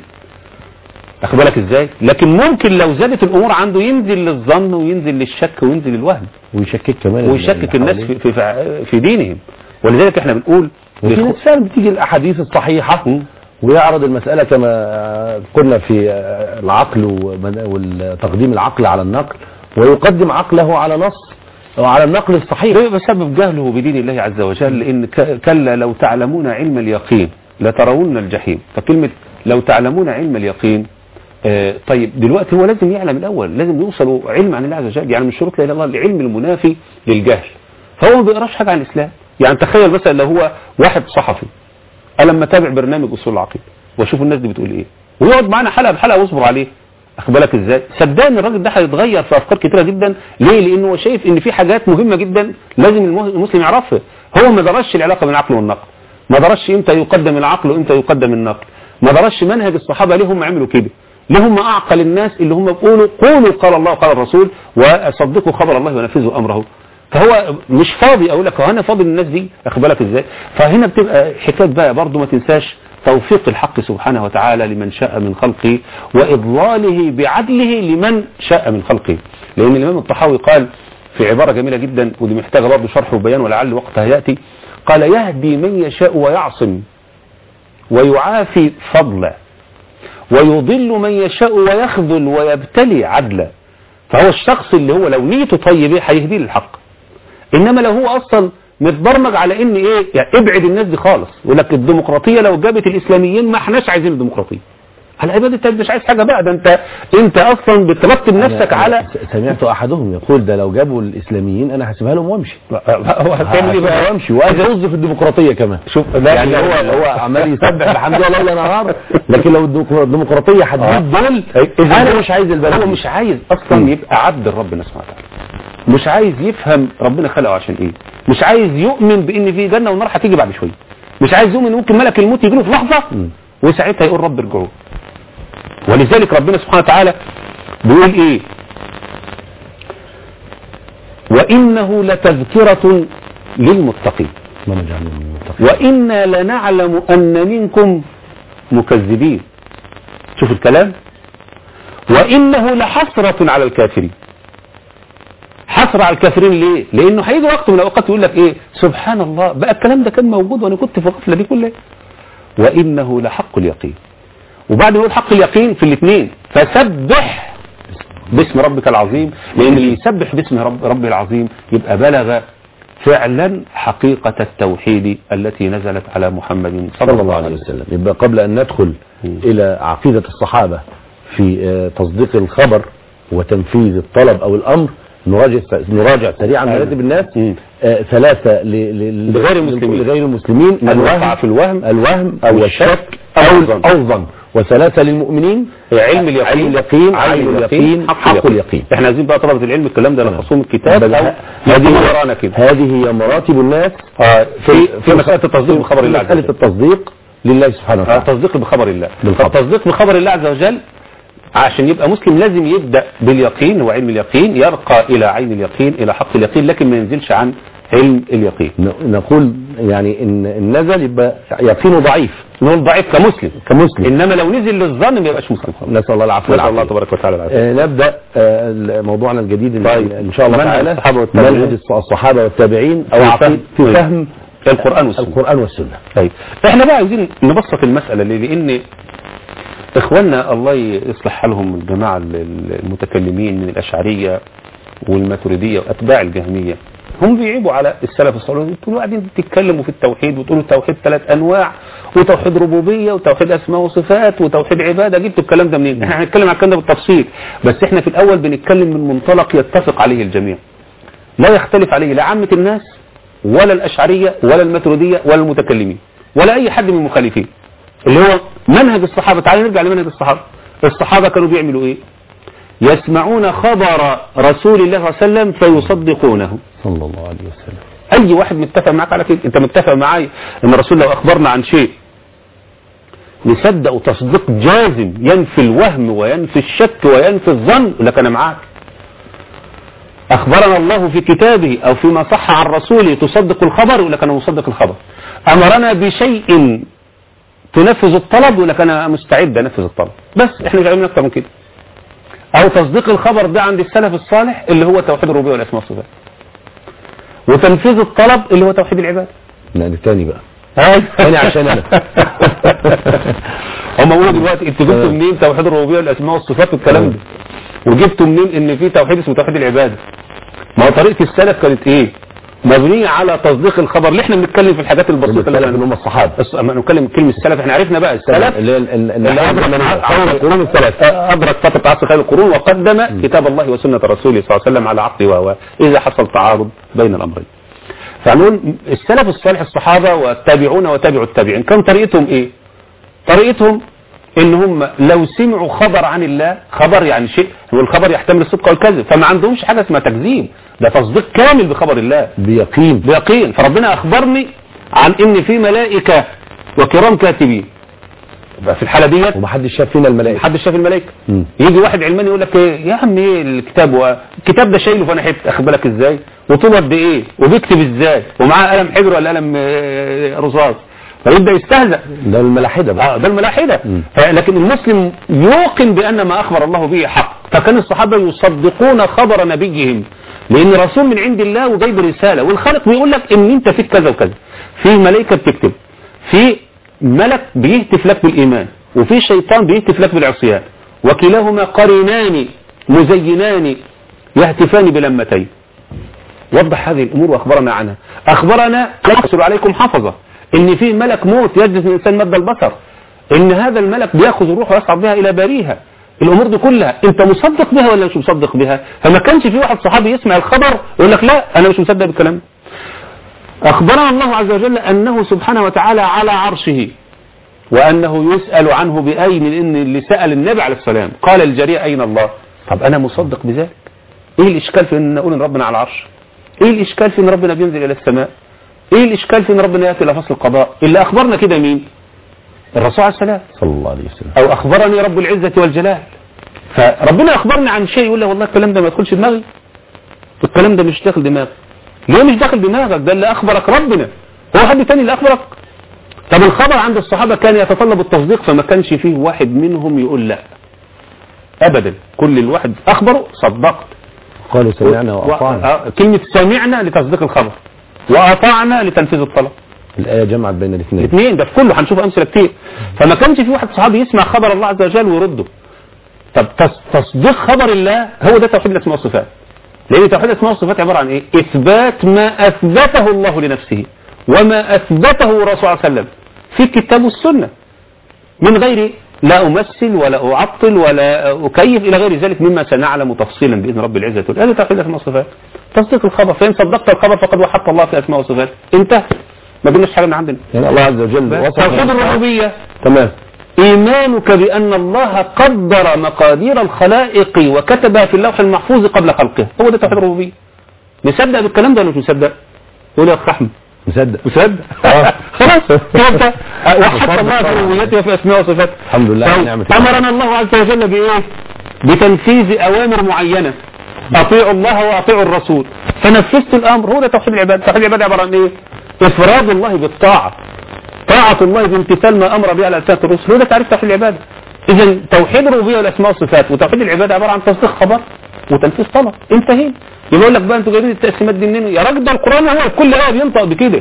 واخد بالك ازاي لكن ممكن لو زادت الامور عنده ينزل للظن وينزل للشك وينزل للوهم ويشكك كمان ويشكك اللي الناس حواليه. في, في, في دينهم ولذلك احنا بنقول وفي للخ- ناس فعلا بتيجي الاحاديث الصحيحه مم. ويعرض المساله كما قلنا في العقل ومن- وتقديم العقل على النقل ويقدم عقله على نص او على النقل الصحيح ده بسبب جهله بدين الله عز وجل لان ك- كلا لو تعلمون علم اليقين لترون الجحيم فكلمة لو تعلمون علم اليقين آه طيب دلوقتي هو لازم يعلم الاول لازم يوصلوا علم عن الله عز وجل يعني من شروط لا اله الا الله العلم المنافي للجهل فهو ما بيقراش حاجه عن الاسلام يعني تخيل مثلا لو هو واحد صحفي انا لما اتابع برنامج اصول العقيده واشوف الناس دي بتقول ايه ويقعد معانا حلقه بحلقه واصبر عليه اخد بالك ازاي صدقني الراجل ده هيتغير في افكار كتيره جدا ليه لانه هو شايف ان في حاجات مهمه جدا لازم المه- المسلم يعرفها هو ما درسش العلاقه بين العقل والنقل ما درسش امتى يقدم العقل وامتى يقدم النقل ما درسش منهج الصحابه ليه هم عملوا كده ليه هم اعقل الناس اللي هم بيقولوا قولوا قال الله وقال الرسول وصدقوا خبر الله ونفذوا امره فهو مش فاضي اقول لك هو انا فاضي للناس دي اخد بالك ازاي فهنا بتبقى حكايه بقى برضو ما تنساش توفيق الحق سبحانه وتعالى لمن شاء من خلقه واضلاله بعدله لمن شاء من خلقه لان الامام الطحاوي قال في عباره جميله جدا ودي محتاجه برضو شرح وبيان ولعل وقتها ياتي قال يهدي من يشاء ويعصم ويعافي فضلا ويضل من يشاء ويخذل ويبتلي عدلا فهو الشخص اللي هو لو نيته طيبه هيهديه للحق انما لو هو اصلا متبرمج على ان ايه يعني ابعد الناس دي خالص يقول لك الديمقراطيه لو جابت الاسلاميين ما احناش عايزين الديمقراطيه على عباد انت مش عايز حاجه بقى ده انت انت اصلا بترتب نفسك أنا- على أنا س- سمعت احدهم يقول ده لو جابوا الاسلاميين انا هسيبها لهم وامشي هو هتعمل ايه هسيبها بقى وامشي وعايز ارز في الديمقراطيه كمان شوف يعني هو هو عمال يسبح بحمد الله ليل نهار لكن لو الديمقرا- الديمقراطيه هتجيب دول انا مش عايز البلد هو دي. مش عايز اصلا يبقى عبد ربنا سبحانه وتعالى مش عايز يفهم ربنا خلقه عشان ايه مش عايز يؤمن بان في جنه ونار هتيجي بعد شويه مش عايز يؤمن ان ممكن ملك الموت يجي له في لحظه وساعتها يقول رب ارجعوا ولذلك ربنا سبحانه وتعالى بيقول ايه وانه لتذكره للمتقين اللهم اجعلنا من المتقين وإنا لنعلم أن منكم مكذبين شوف الكلام وإنه لحسرة على الكافرين حسرة على الكافرين ليه لأنه هيجي وقت من الأوقات يقول لك إيه سبحان الله بقى الكلام ده كان موجود وأنا كنت في الغفلة دي كلها وإنه لحق اليقين وبعد ما يقول حق اليقين في الاثنين فسبح باسم ربك العظيم لأن اللي يسبح باسم رب ربه العظيم يبقى بلغ فعلا حقيقة التوحيد التي نزلت على محمد صلى الله عليه وسلم يبقى قبل أن ندخل مم. إلى عقيدة الصحابة في آه، تصديق الخبر وتنفيذ الطلب أو الأمر نراجع نراجع سريعا مراتب الناس مم. آه، ثلاثة ل- ل- لغير المسلمين. لغير المسلمين من وقع في الوهم الوهم أو أو الشك الشك أو أو الظن. أو الظن وثلاثة للمؤمنين علم اليقين علم اليقين عين اليقين حق اليقين احنا عايزين بقى طلبة العلم الكلام ده لخصوم الكتاب بل او ه- هذه هذه ورانا كده هذه هي مراتب الناس آه، في في مسألة التصديق بخبر الله عز مسألة وجل التصديق لله سبحانه آه، وتعالى التصديق بخبر الله بالخبر. التصديق بخبر الله عز وجل عشان يبقى مسلم لازم يبدأ باليقين هو علم اليقين يرقى إلى عين اليقين إلى حق اليقين لكن ما ينزلش عن علم اليقين ن- نقول يعني ان إن نزل يبقى يقينه ضعيف نقول ضعيف كمسلم كمسلم إنما لو نزل للظن ما يبقاش مسلم خالص نسأل الله العفو نسأل الله والعافية تبارك وتعالى العافية آه، نبدأ آه، موضوعنا الجديد اللي- طيب. ان شاء الله منهج تعالى الصحابة والتابعين. منهج الص- الصحابة والتابعين او في عقيد فهم- في فهم القرآن والسنة القرآن والسنة طيب احنا بقى عايزين نبسط المسألة ليه لان اخواننا الله يصلح حالهم الجماعة ال- المتكلمين من الاشعرية والماتريدية واتباع الجهمية هم بيعيبوا على السلف الصالح انتوا قاعدين تتكلموا في التوحيد وتقولوا التوحيد ثلاث انواع وتوحيد ربوبيه وتوحيد اسماء وصفات وتوحيد عباده جبتوا الكلام ده منين؟ احنا هنتكلم عن الكلام ده بالتفصيل بس احنا في الاول بنتكلم من منطلق يتفق عليه الجميع لا يختلف عليه لا عامة الناس ولا الأشعرية ولا الماتريدية ولا المتكلمين ولا أي حد من المخالفين اللي هو منهج الصحابة تعالى نرجع لمنهج الصحابة الصحابة كانوا بيعملوا إيه يسمعون خبر رسول الله صلى الله عليه وسلم فيصدقونه صلى الله عليه وسلم أي واحد متفق معاك على كده أنت متفق معايا أن الرسول لو أخبرنا عن شيء نصدق تصديق جازم ينفي الوهم وينفي الشك وينفي الظن يقول لك أنا معاك أخبرنا الله في كتابه أو فيما صح عن رسوله تصدق الخبر يقول لك أنا مصدق الخبر أمرنا بشيء تنفذ الطلب يقول لك أنا مستعد أنفذ الطلب بس إحنا مش عايزين أكتر من كده أو تصديق الخبر ده عند السلف الصالح اللي هو توحيد الربوبية والأسماء والصفات وتنفيذ الطلب اللي هو توحيد العبادة لا ده تاني بقى هاي تاني عشان أنا. هم بيقولوا دلوقتي انتوا جبتوا منين توحيد الربوبيه والاسماء والصفات والكلام ده وجبتوا منين ان في توحيد اسمه توحيد العباده ما هو طريقه السلف كانت ايه مبنيه على تصديق الخبر اللي احنا بنتكلم في الحاجات البسيطه السلف اللي هم الصحابة بس اما نتكلم كلمه السلف احنا عرفنا بقى السلف اللي هي ال- ال- اللي اللي أدرك من عصر القرون الثلاث أدرك فترة عصر خير القرون وقدم كتاب الله وسنة رسوله صلى الله عليه وسلم على عقله وهو إذا حصل تعارض بين الأمرين فنقول السلف الصالح الصحابة والتابعون وتابعوا التابعين كان طريقتهم إيه طريقتهم ان هم لو سمعوا خبر عن الله خبر يعني شيء والخبر يحتمل الصدق والكذب فما عندهمش حاجة اسمها تكذيب ده تصديق كامل بخبر الله بيقين بيقين فربنا اخبرني عن ان في ملائكة وكرام كاتبين يبقى في الحالة ديت ومحدش شاف فينا الملائكة محدش شاف الملائكة مم. يجي واحد علماني يقول لك ايه يا عم ايه الكتاب هو الكتاب ده شايله فانا حبت اخد بالك ازاي وطوله قد ايه وبيكتب ازاي ومعاه قلم حبر ولا قلم آه، رصاص فيبدا يستهزأ ده الملاحدة بقى اه ده الملاحدة مم. ف- لكن المسلم يوقن بأن ما أخبر الله به حق فكان الصحابة يصدقون خبر نبيهم لأن رسول من عند الله وجايب رسالة والخالق بيقول لك إن أنت فيك كذا وكذا في ملائكة بتكتب في ملك بيهتف لك بالإيمان وفي شيطان بيهتف لك بالعصيان وكلاهما قرينان مزينان يهتفان بلمتين وضح هذه الامور واخبرنا عنها اخبرنا لا يحصل عليكم حفظه ان في ملك موت يجلس الانسان مد البصر ان هذا الملك بياخذ الروح ويصعد بها الى باريها الامور دي كلها انت مصدق بها ولا مش مصدق بها فما كانش في واحد صحابي يسمع الخبر يقول لك لا انا مش مصدق بالكلام ده اخبرنا الله عز وجل انه سبحانه وتعالى على عرشه وانه يسال عنه باين لان اللي سال النبي عليه السلام قال الجريء اين الله طب انا مصدق بذلك ايه الاشكال في ان نقول ان ربنا على العرش ايه الاشكال في ان ربنا بينزل الى السماء ايه الاشكال في ان ربنا ياتي الى فصل القضاء اللي اخبرنا كده مين الرسول عليه السلام صلى الله عليه وسلم او اخبرني رب العزه والجلال فربنا اخبرني عن شيء يقول له والله الكلام ده ما يدخلش دماغي الكلام ده مش داخل دماغي ليه مش داخل دماغك ده اللي اخبرك ربنا هو حد تاني اللي اخبرك طب الخبر عند الصحابه كان يتطلب التصديق فما كانش فيه واحد منهم يقول لا ابدا كل الواحد اخبره صدقت قالوا سمعنا واطعنا آه، كلمه سمعنا لتصديق الخبر واطعنا لتنفيذ الطلب الايه جمعت بين الاثنين الاثنين ده في كله هنشوف امثله كتير فما كانش في واحد صحابي يسمع خبر الله عز وجل ويرده طب تص- تصديق خبر الله هو ده توحيد الاسماء والصفات لان توحيد الاسماء والصفات عباره عن ايه اثبات ما اثبته الله لنفسه وما اثبته الرسول صلى الله عليه وسلم في الكتاب والسنه من غير لا امثل ولا اعطل ولا اكيف الى غير ذلك مما سنعلم تفصيلا باذن رب العزه والجلال هذا توحيد الاسماء والصفات تصديق الخبر فان صدقت الخبر فقد وحدت الله في اسماء وصفاته انتهى ما قلناش حاجه من عندنا يعني الله عز وجل وصف توحيد الربوبيه تمام إيمانك بأن الله قدر مقادير الخلائق وكتبها في اللوح المحفوظ قبل خلقه هو ده توحيد الربوبية نصدق بالكلام ده ولا مش نصدق؟ يقول يا أخ أحمد مصدق مصدق آه. خلاص انت وحدت الله في ربوبيته وفي أسمائه وصفاته الحمد لله على طيب، نعمة الله. أمرنا الله عز وجل بإيه؟ بتنفيذ أوامر معينة أطيعوا الله وأطيعوا الرسول فنفذت الأمر هو ده توحيد العبادة توحيد العبادة عبارة عن إيه؟ إفراد الله بالطاعة طاعة الله بامتثال ما أمر به على أساس الرسل هو ده تعريف توحيد العبادة إذا توحيد الربوبية والأسماء والصفات وتوحيد العبادة عبارة عن تصديق خبر وتنفيذ طلب انتهينا يبقى يقول لك بقى انتوا جايبين التقسيمات دي منين يا راجل ده القرآن هو كل آية بينطق بكده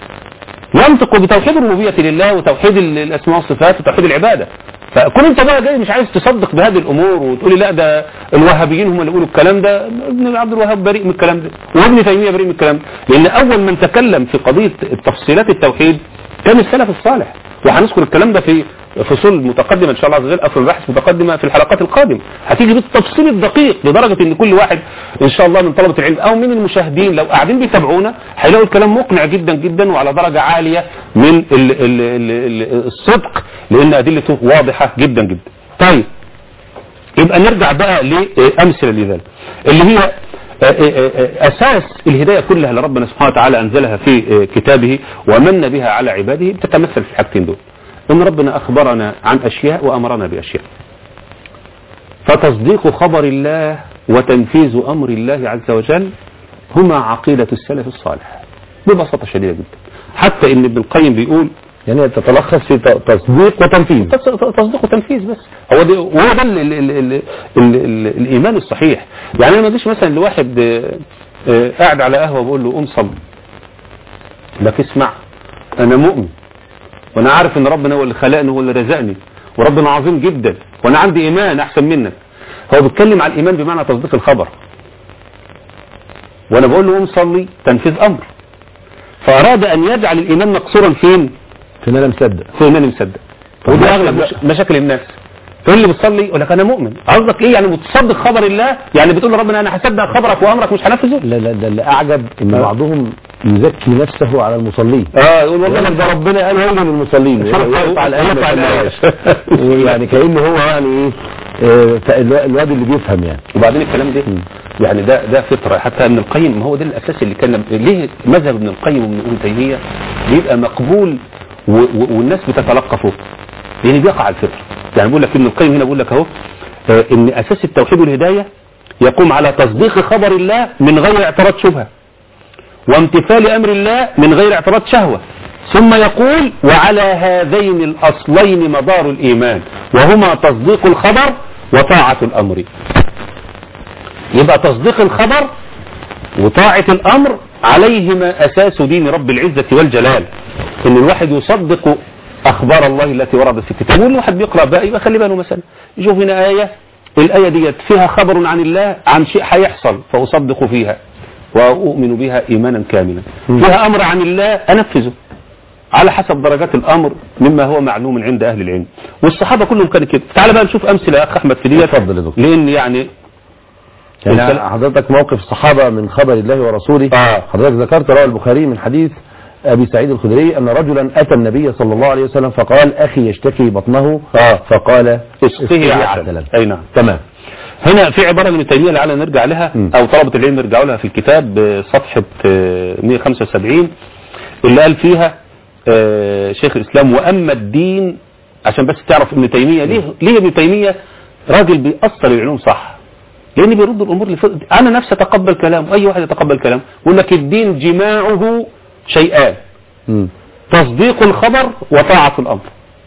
ينطق بتوحيد الربوبية لله وتوحيد ال- الأسماء والصفات وتوحيد العبادة فكون انت بقى جاي مش عايز تصدق بهذه الامور وتقولي لا ده الوهابيين هم اللي يقولوا الكلام ده ابن عبد الوهاب بريء من الكلام ده وابن تيميه بريء من الكلام ده لان اول من تكلم في قضيه تفصيلات التوحيد كان السلف الصالح وهنذكر الكلام ده في فصول متقدمه ان شاء الله عز وجل او في البحث متقدمه في الحلقات القادمه هتيجي بالتفصيل الدقيق لدرجه ان كل واحد ان شاء الله من طلبه العلم او من المشاهدين لو قاعدين بيتابعونا هيلاقوا الكلام مقنع جدا جدا وعلى درجه عاليه من ال ال ال ال الصدق لان ادلته واضحه جدا جدا طيب يبقى نرجع بقى لامثله لذلك اللي هي اساس الهدايه كلها اللي ربنا سبحانه وتعالى انزلها في كتابه ومن بها على عباده بتتمثل في الحاجتين دول ان ربنا اخبرنا عن اشياء وامرنا باشياء فتصديق خبر الله وتنفيذ امر الله عز وجل هما عقيده السلف الصالح ببساطه شديده جدا حتى ان ابن القيم بيقول يعني تتلخص في ت- تصديق وتنفيذ تص- تصديق وتنفيذ بس هو ده وهو ده ال ال ال ال ال ال الايمان الصحيح يعني انا ما اديش مثلا لواحد آه، آه، قاعد على قهوه بقول له قوم صلي لك اسمع انا مؤمن وانا عارف ان ربنا هو اللي خلقني هو اللي رزقني وربنا عظيم جدا وانا عندي ايمان احسن منك هو بيتكلم على الايمان بمعنى تصديق الخبر وانا بقول له قوم صلي تنفيذ امر فاراد ان يجعل الايمان مقصورا فين فين انا مصدق في ايمان مصدق ودي اغلب مش- مشاكل الناس تقول لي بتصلي يقول لك انا مؤمن قصدك ايه يعني بتصدق خبر الله يعني بتقول لربنا انا هصدق خبرك وامرك مش هنفذه لا لا ده اللي اعجب ان آه. بعضهم يزكي نفسه على المصلين اه يقول يقول لك ده ربنا قال هو من المصلين يقطع الآية يقطع الآية. ويعني كأنه هو يعني ايه آه، ف- الوا- الواد اللي بيفهم يعني وبعدين الكلام ده يعني ده ده فطره حتى ابن القيم ما هو ده الاساس اللي كان ليه مذهب ابن القيم وابن ابن تيميه بيبقى مقبول و و والناس بتتلقفه لان بيقع على الفطره يعني بيقول لك ابن القيم هنا بيقول لك اهو آه، ان اساس التوحيد والهدايه يقوم على تصديق خبر الله من غير اعتراض شبهه وامتثال امر الله من غير اعتراض شهوه ثم يقول وعلى هذين الاصلين مدار الايمان وهما تصديق الخبر وطاعه الامر يبقى تصديق الخبر وطاعة الأمر عليهما أساس دين رب العزة والجلال إن الواحد يصدق أخبار الله التي وردت في الكتاب والواحد بيقرأ بقى يبقى خلي باله مثلا يشوف هنا آية الآية ديت فيها خبر عن الله عن شيء هيحصل فأصدق فيها وأؤمن بها إيمانا كاملا مم. فيها أمر عن الله أنفذه على حسب درجات الأمر مما هو معلوم عند أهل العلم والصحابة كلهم كانوا كده تعال بقى نشوف أمثلة يا أخ أحمد في ديت اتفضل يا دكتور. لأن يعني يعني الكلام- حضرتك موقف الصحابة من خبر الله ورسوله آه. حضرتك ذكرت رواه البخاري من حديث أبي سعيد الخدري أن رجلا أتى النبي صلى الله عليه وسلم فقال أخي يشتكي بطنه آه. فقال اسقه عسلا أي نعم تمام هنا في عبارة من تيمية لعل نرجع لها م. أو طلبة العلم يرجعوا لها في الكتاب آه، صفحة آه، 175 اللي قال فيها آه، شيخ الإسلام وأما الدين عشان بس تعرف ابن تيمية ليه ليه ابن تيمية راجل بيأصل العلوم صح لأن بيرد الأمور لفضل أنا نفسي أتقبل كلامه أي واحد يتقبل كلامه يقول لك الدين جماعه شيئان مم. تصديق الخبر وطاعة الأمر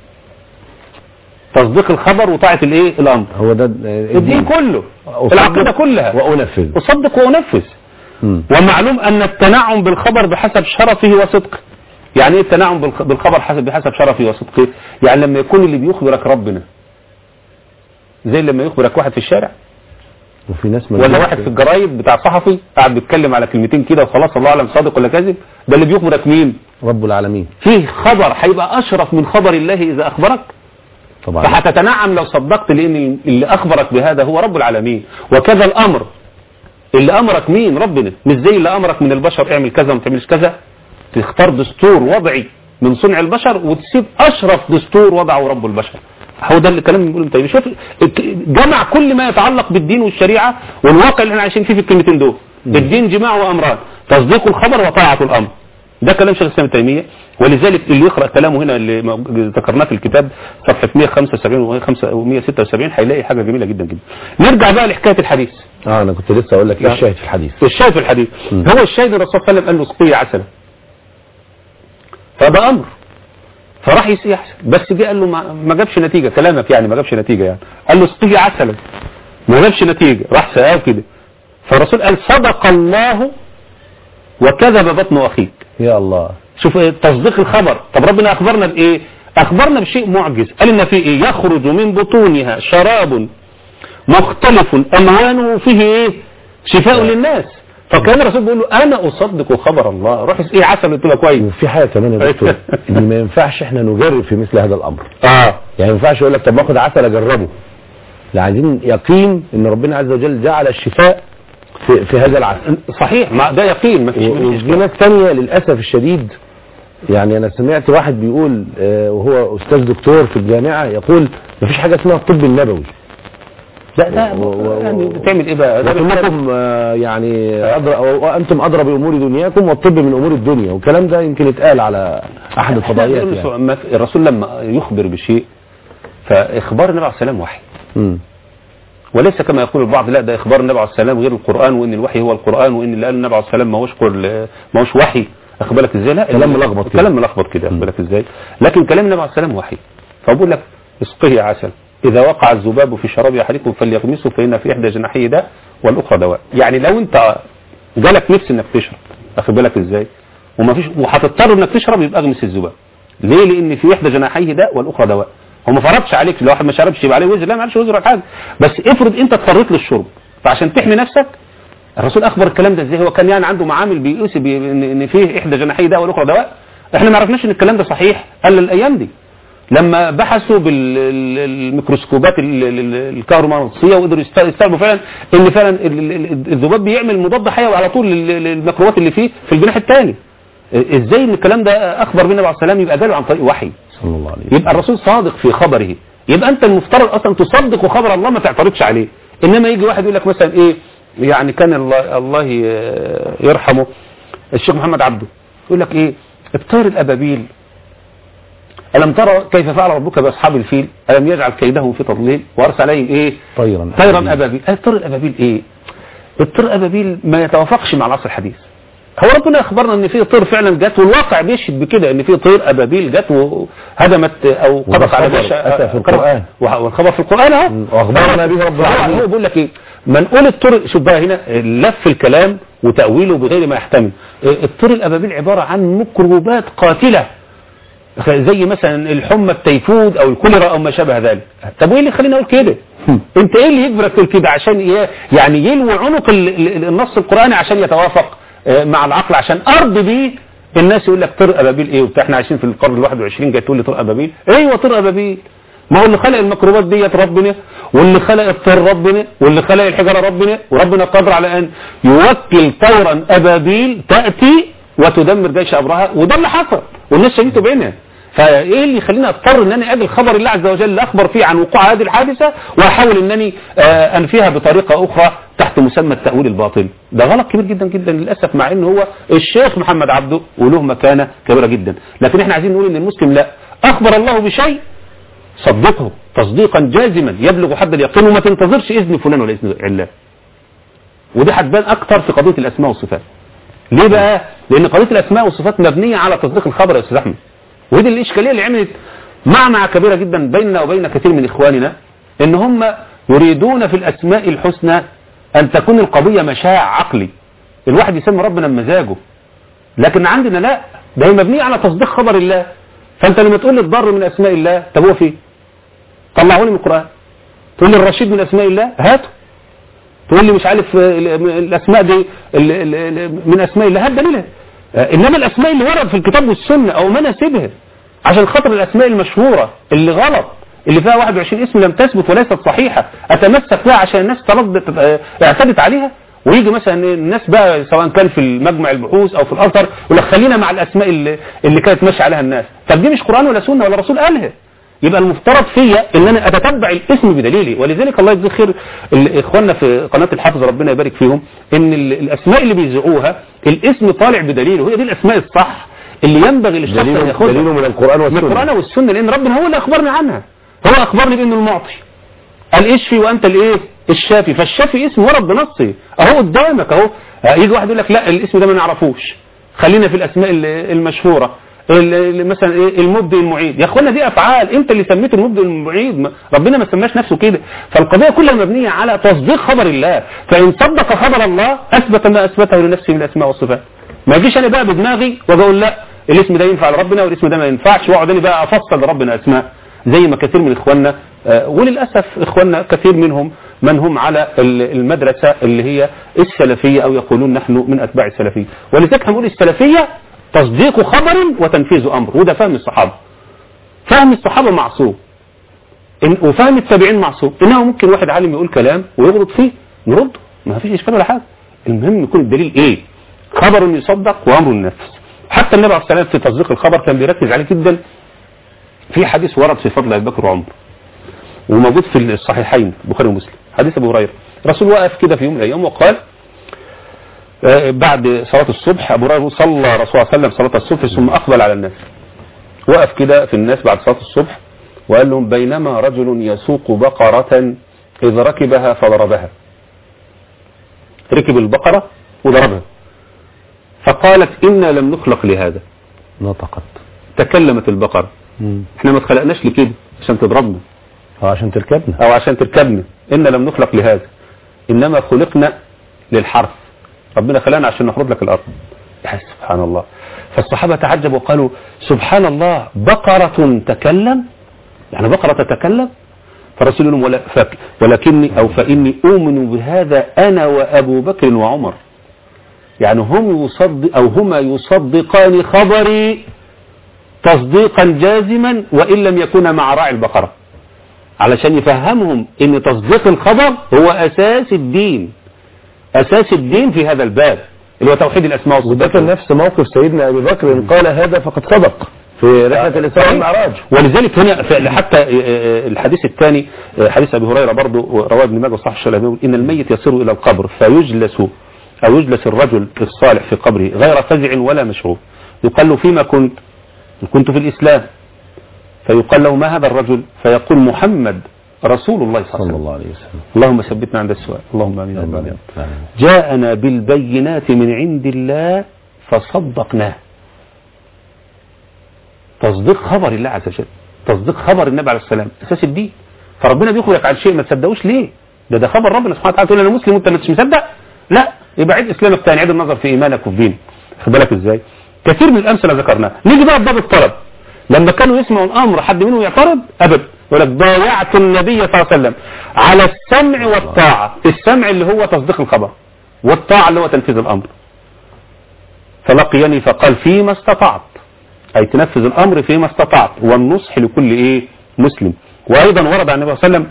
تصديق الخبر وطاعة الايه الأمر هو ده الدين كله أصدق العقيدة كلها وأنفذ أصدق وأنفذ مم. ومعلوم أن التنعم بالخبر بحسب شرفه وصدقه يعني ايه التنعم بالخ- بالخبر حسب بحسب شرفه وصدقه يعني لما يكون اللي بيخبرك ربنا زي لما يخبرك واحد في الشارع وفي ناس من ولا واحد في الجرايد بتاع صحفي قاعد بيتكلم على كلمتين كده وخلاص الله اعلم صادق ولا كاذب ده اللي بيخبرك مين رب العالمين فيه خبر هيبقى اشرف من خبر الله اذا اخبرك طبعا فهتتنعم لو صدقت لان اللي اخبرك بهذا هو رب العالمين وكذا الامر اللي امرك مين ربنا مش زي اللي امرك من البشر اعمل كذا وما تعملش كذا تختار دستور وضعي من صنع البشر وتسيب اشرف دستور وضعه رب البشر هو ده اللي كلام بيقول ابن تيميه شوف جمع كل ما يتعلق بالدين والشريعه والواقع اللي احنا عايشين فيه في الكلمتين دول الدين جماع وامران تصديق الخبر وطاعه الامر ده كلام شيخ الاسلام ابن تيميه ولذلك اللي يقرا كلامه هنا اللي موجود- ذكرناه في الكتاب صفحه 175 و 176 هيلاقي حاجه جميله جدا جدا نرجع بقى لحكايه الحديث اه انا كنت لسه اقول لك ايه نعم. الشاهد في الحديث الشاهد في الحديث مم. هو الشاهد الرسول صلى الله عليه وسلم قال له اسقيه عسلا فده امر فراح يسقيه عسل بس جه قال له ما, ما جابش نتيجه كلامك يعني ما جابش نتيجه يعني قال له اسقيه عسلا ما جابش نتيجه راح سقاه كده فالرسول قال صدق الله وكذب بطن اخيك يا الله شوف إيه تصديق الخبر طب ربنا اخبرنا بايه اخبرنا بشيء معجز قال لنا في ايه يخرج من بطونها شراب مختلف الوانه فيه ايه شفاء للناس فكان الرسول بيقول له انا اصدق خبر الله روح اسقيه عسل قلت له كويس وفي حاجه كمان يا دكتور ان ما ينفعش احنا نجرب في مثل هذا الامر اه يعني ما ينفعش يقول لك طب ما اخد عسل اجربه لا عايزين يقين ان ربنا عز وجل جعل الشفاء في, في هذا العسل صحيح ما ده يقين ما فيش و- منه وفي إشكال. ناس تانية للأسف الشديد يعني أنا سمعت واحد بيقول آه، وهو أستاذ دكتور في الجامعة يقول مفيش حاجة اسمها الطب النبوي لا ده و- و- يعني و- بتعمل ايه بقى ده بتعمل- ولكنكم آه، يعني أدرى وأنتم أدرى بأمور دنياكم والطب من أمور الدنيا والكلام ده يمكن اتقال على أحد الفضائيات إحنا يعني. ما في- الرسول لما يخبر بشيء فاخبار النبي عليه السلام وحي مم. وليس كما يقول البعض لا ده اخبار النبي عليه السلام غير القران وان الوحي هو القران وان اللي قال النبي عليه السلام ما هوش قر- ما هوش وحي اخد بالك ازاي لا كلام ملخبط كده. كلام ملخبط كده اخد بالك ازاي لكن كلام النبي عليه السلام وحي فبقول لك اسقه عسل اذا وقع الذباب في شراب احدكم فليغمسه فان في احدى جناحيه داء والاخرى دواء يعني لو انت جالك نفس انك تشرب اخد بالك ازاي وما فيش وهتضطر انك تشرب يبقى اغمس الذباب ليه لان في احدى جناحيه داء والاخرى دواء هو ما فرضش عليك لو واحد ما شربش يبقى عليه وزر لا ما عليش وزر ولا حاجه بس افرض انت اضطريت للشرب فعشان تحمي نفسك الرسول اخبر الكلام ده ازاي هو كان يعني عنده معامل بيقيس بي ان إن فيه احدى جناحيه دواء والاخرى دواء احنا ما عرفناش ان الكلام ده صحيح الا الايام دي لما بحثوا بالميكروسكوبات ال- ال- ال- الكهرومغناطيسيه وقدروا يست- يستوعبوا فعلا ان فعلا ال- ال- ال- الذباب بيعمل مضاد حيوي على طول لل- للميكروبات اللي فيه في الجناح الثاني ازاي ان الكلام ده اخبر بنا عليه السلام يبقى جاله عن طريق وحي صلى الله عليه وسلم يبقى الرسول صادق في خبره يبقى انت المفترض اصلا تصدق خبر الله ما تعترضش عليه انما يجي واحد يقول لك مثلا ايه يعني كان الله, الله ي- يرحمه الشيخ محمد عبده يقول لك ايه الطير الابابيل الم ترى كيف فعل ربك باصحاب الفيل الم يجعل كيدهم في تضليل وارسل عليهم ايه طيرا طيرا ابابيل الطير الابابيل ايه الطير الابابيل ما يتوافقش مع العصر الحديث هو ربنا اخبرنا ان في طير فعلا جت والواقع بيشهد بكده ان في طير ابابيل جت وهدمت او وده قضت على خبر باشا أتى في القرآن. وه- والخبر في القران اهو مم. وأخبرنا به رب العالمين. هو بيقول لك ايه منقول الطير شوف بقى هنا لف الكلام وتاويله بغير ما يحتمل إيه، الطير الابابيل عباره عن ميكروبات قاتله زي مثلا الحمى التيفود او الكوليرا او ما شابه ذلك طب وايه اللي يخليني اقول كده انت ايه اللي يجبرك تقول كده عشان ي- يعني يلوي عنق ال- ال- النص القرآني عشان يتوافق آه، مع العقل عشان ارض بيه الناس يقول لك طرق ابابيل ايه وبتاع احنا عايشين في القرن ال 21 جاي تقول لي طرق ابابيل ايوه طرق ابابيل ما هو اللي خلق الميكروبات ديت ربنا واللي خلق الطير ربنا واللي خلق الحجاره ربنا وربنا قادر على ان يوكل طورا ابابيل تاتي وتدمر جيش ابرهه وده اللي حصل والناس شايفته بعينها فايه اللي يخليني اضطر ان انا اقابل خبر الله عز وجل اللي اخبر فيه عن وقوع هذه الحادثه واحاول انني آه، انفيها بطريقه اخرى تحت مسمى التاويل الباطل ده غلط كبير جدا جدا للاسف مع ان هو الشيخ محمد عبده وله مكانه كبيره جدا لكن احنا عايزين نقول ان المسلم لا اخبر الله بشيء صدقه تصديقا جازما يبلغ حد اليقين وما تنتظرش اذن فلان ولا اذن علان ودي هتبان اكتر في قضيه الاسماء والصفات ليه بقى لان قضيه الاسماء والصفات مبنيه على تصديق الخبر يا استاذ احمد ودي الاشكاليه اللي عملت معمعه كبيره جدا بيننا وبين كثير من اخواننا ان هم يريدون في الاسماء الحسنى ان تكون القضيه مشاع عقلي الواحد يسمي ربنا بمزاجه لكن عندنا لا ده هي مبنيه على تصديق خبر الله فانت لما تقول لي الضر من اسماء الله طب هو فين طلعوا لي من القران تقول لي الرشيد من اسماء الله هاته تقول لي مش عارف آه، ال- الاسماء دي ال- ال- ال- من اسماء الله هات دليلها آه، انما الاسماء اللي ورد في الكتاب والسنه او مناسبها عشان خاطر الاسماء المشهوره اللي غلط اللي فيها 21 اسم لم تثبت وليست صحيحه اتمسك بها عشان الناس ترد آه، اعتدت عليها ويجي مثلا الناس بقى سواء كان في المجمع البحوث او في الازهر يقول لك خلينا مع الاسماء اللي, اللي كانت ماشيه عليها الناس طب دي مش قران ولا سنه ولا رسول قالها يبقى المفترض فيا ان انا اتتبع الاسم بدليلي ولذلك الله يجزي خير ال- اخواننا في قناه الحافظ ربنا يبارك فيهم ان ال- الاسماء اللي بيذيعوها الاسم طالع بدليله هي دي الاسماء الصح اللي ينبغي للشخص ان دليله ياخدها دليله من القرآن من والسنة القران والسنه لان ربنا هو اللي اخبرني عنها هو اخبرني بانه المعطي قال اشفي وانت الايه الشافي فالشافي اسم ورد بنصه اهو قدامك اهو آه، يجي واحد يقول لك لا الاسم ده ما نعرفوش خلينا في الاسماء ال- المشهوره ال- ال- مثلا ايه المبدئ المعيد يا اخوانا دي افعال انت اللي سميته المبدئ المعيد ما- ربنا ما سماش نفسه كده فالقضيه كلها مبنيه على تصديق خبر الله فان صدق خبر الله اثبت ما اثبته لنفسه من الاسماء والصفات ما يجيش انا بقى بدماغي واجي اقول لا الاسم ده ينفع لربنا والاسم ده ما ينفعش واقعد انا بقى افصل لربنا اسماء زي ما كثير من اخواننا آه، وللاسف اخواننا كثير منهم من هم على ال- المدرسه اللي هي السلفيه او يقولون نحن من اتباع السلفيه ولذلك هنقول السلفيه تصديق خبر وتنفيذ امر وده فهم الصحابه فهم الصحابه معصوم إن وفهم التابعين معصوم انه ممكن واحد عالم يقول كلام ويغلط فيه نرد ما فيش اشكال ولا حاجه المهم يكون الدليل ايه خبر يصدق وامر ينفذ حتى النبي عليه الصلاه والسلام في تصديق الخبر كان بيركز عليه جدا في حديث ورد في فضل ابي بكر وعمر وموجود في الصحيحين البخاري ومسلم حديث ابو هريره الرسول وقف كده في يوم من الايام وقال آه، بعد صلاه الصبح ابو هريره صلى الرسول صلى الله عليه وسلم صلاه الصبح ثم اقبل على الناس وقف كده في الناس بعد صلاه الصبح وقال لهم بينما رجل يسوق بقره اذ ركبها فضربها ركب البقره وضربها فقالت انا لم نخلق لهذا نطقت تكلمت البقره احنا ما اتخلقناش لكده عشان تضربنا اه عشان تركبنا او عشان تركبنا إن لم نخلق لهذا انما خلقنا للحرث ربنا خلقنا عشان نخرج لك الارض يا سبحان الله فالصحابة تعجبوا وقالوا سبحان الله بقرة تكلم يعني بقرة تتكلم فالرسول لهم ولا فك ولكني او فاني اؤمن بهذا انا وابو بكر وعمر يعني هم يصدق او هما يصدقان خبري تصديقا جازما وان لم يكونا مع راعي البقره علشان يفهمهم ان تصديق الخبر هو اساس الدين اساس الدين في هذا الباب اللي هو توحيد الاسماء وده والصفات كان نفس موقف سيدنا ابي بكر ان قال هذا فقد صدق في رحله الاسراء والمعراج ولذلك هنا ف- حتى آه، آه، الحديث الثاني آه، حديث ابي هريره برضه رواه ابن ماجه وصحح الشلبي يقول ان الميت يصير الى القبر فيجلس او يجلس الرجل الصالح في قبره غير فزع ولا مشعور يقال له فيما كنت كنت في الاسلام فيقال له ما هذا الرجل فيقول محمد رسول الله صلى الله عليه صلى وسلم الله عليه وسلم اللهم ثبتنا عند السؤال اللهم امين يا رب العالمين. آمين. جاءنا بالبينات من عند الله فصدقناه تصديق خبر الله عز وجل تصديق خبر النبي عليه السلام اساس الدين فربنا بيخبرك عن شيء ما تصدقوش ليه ده ده خبر ربنا سبحانه وتعالى تقول انا مسلم وانت مش مصدق لا يبقى عيد اسلامك تاني عيد النظر في ايمانك وفي دينك خد بالك ازاي كثير من الامثله ذكرناها نيجي بقى لباب الطلب لما كانوا يسمعوا الامر حد منهم يعترض ابدا يقول لك بايعت النبي صلى الله عليه وسلم على السمع والطاعة السمع اللي هو تصديق الخبر والطاعة اللي هو تنفيذ الأمر فلقيني فقال فيما استطعت أي تنفذ الأمر فيما استطعت والنصح لكل إيه مسلم وأيضا ورد عن النبي صلى الله عليه وسلم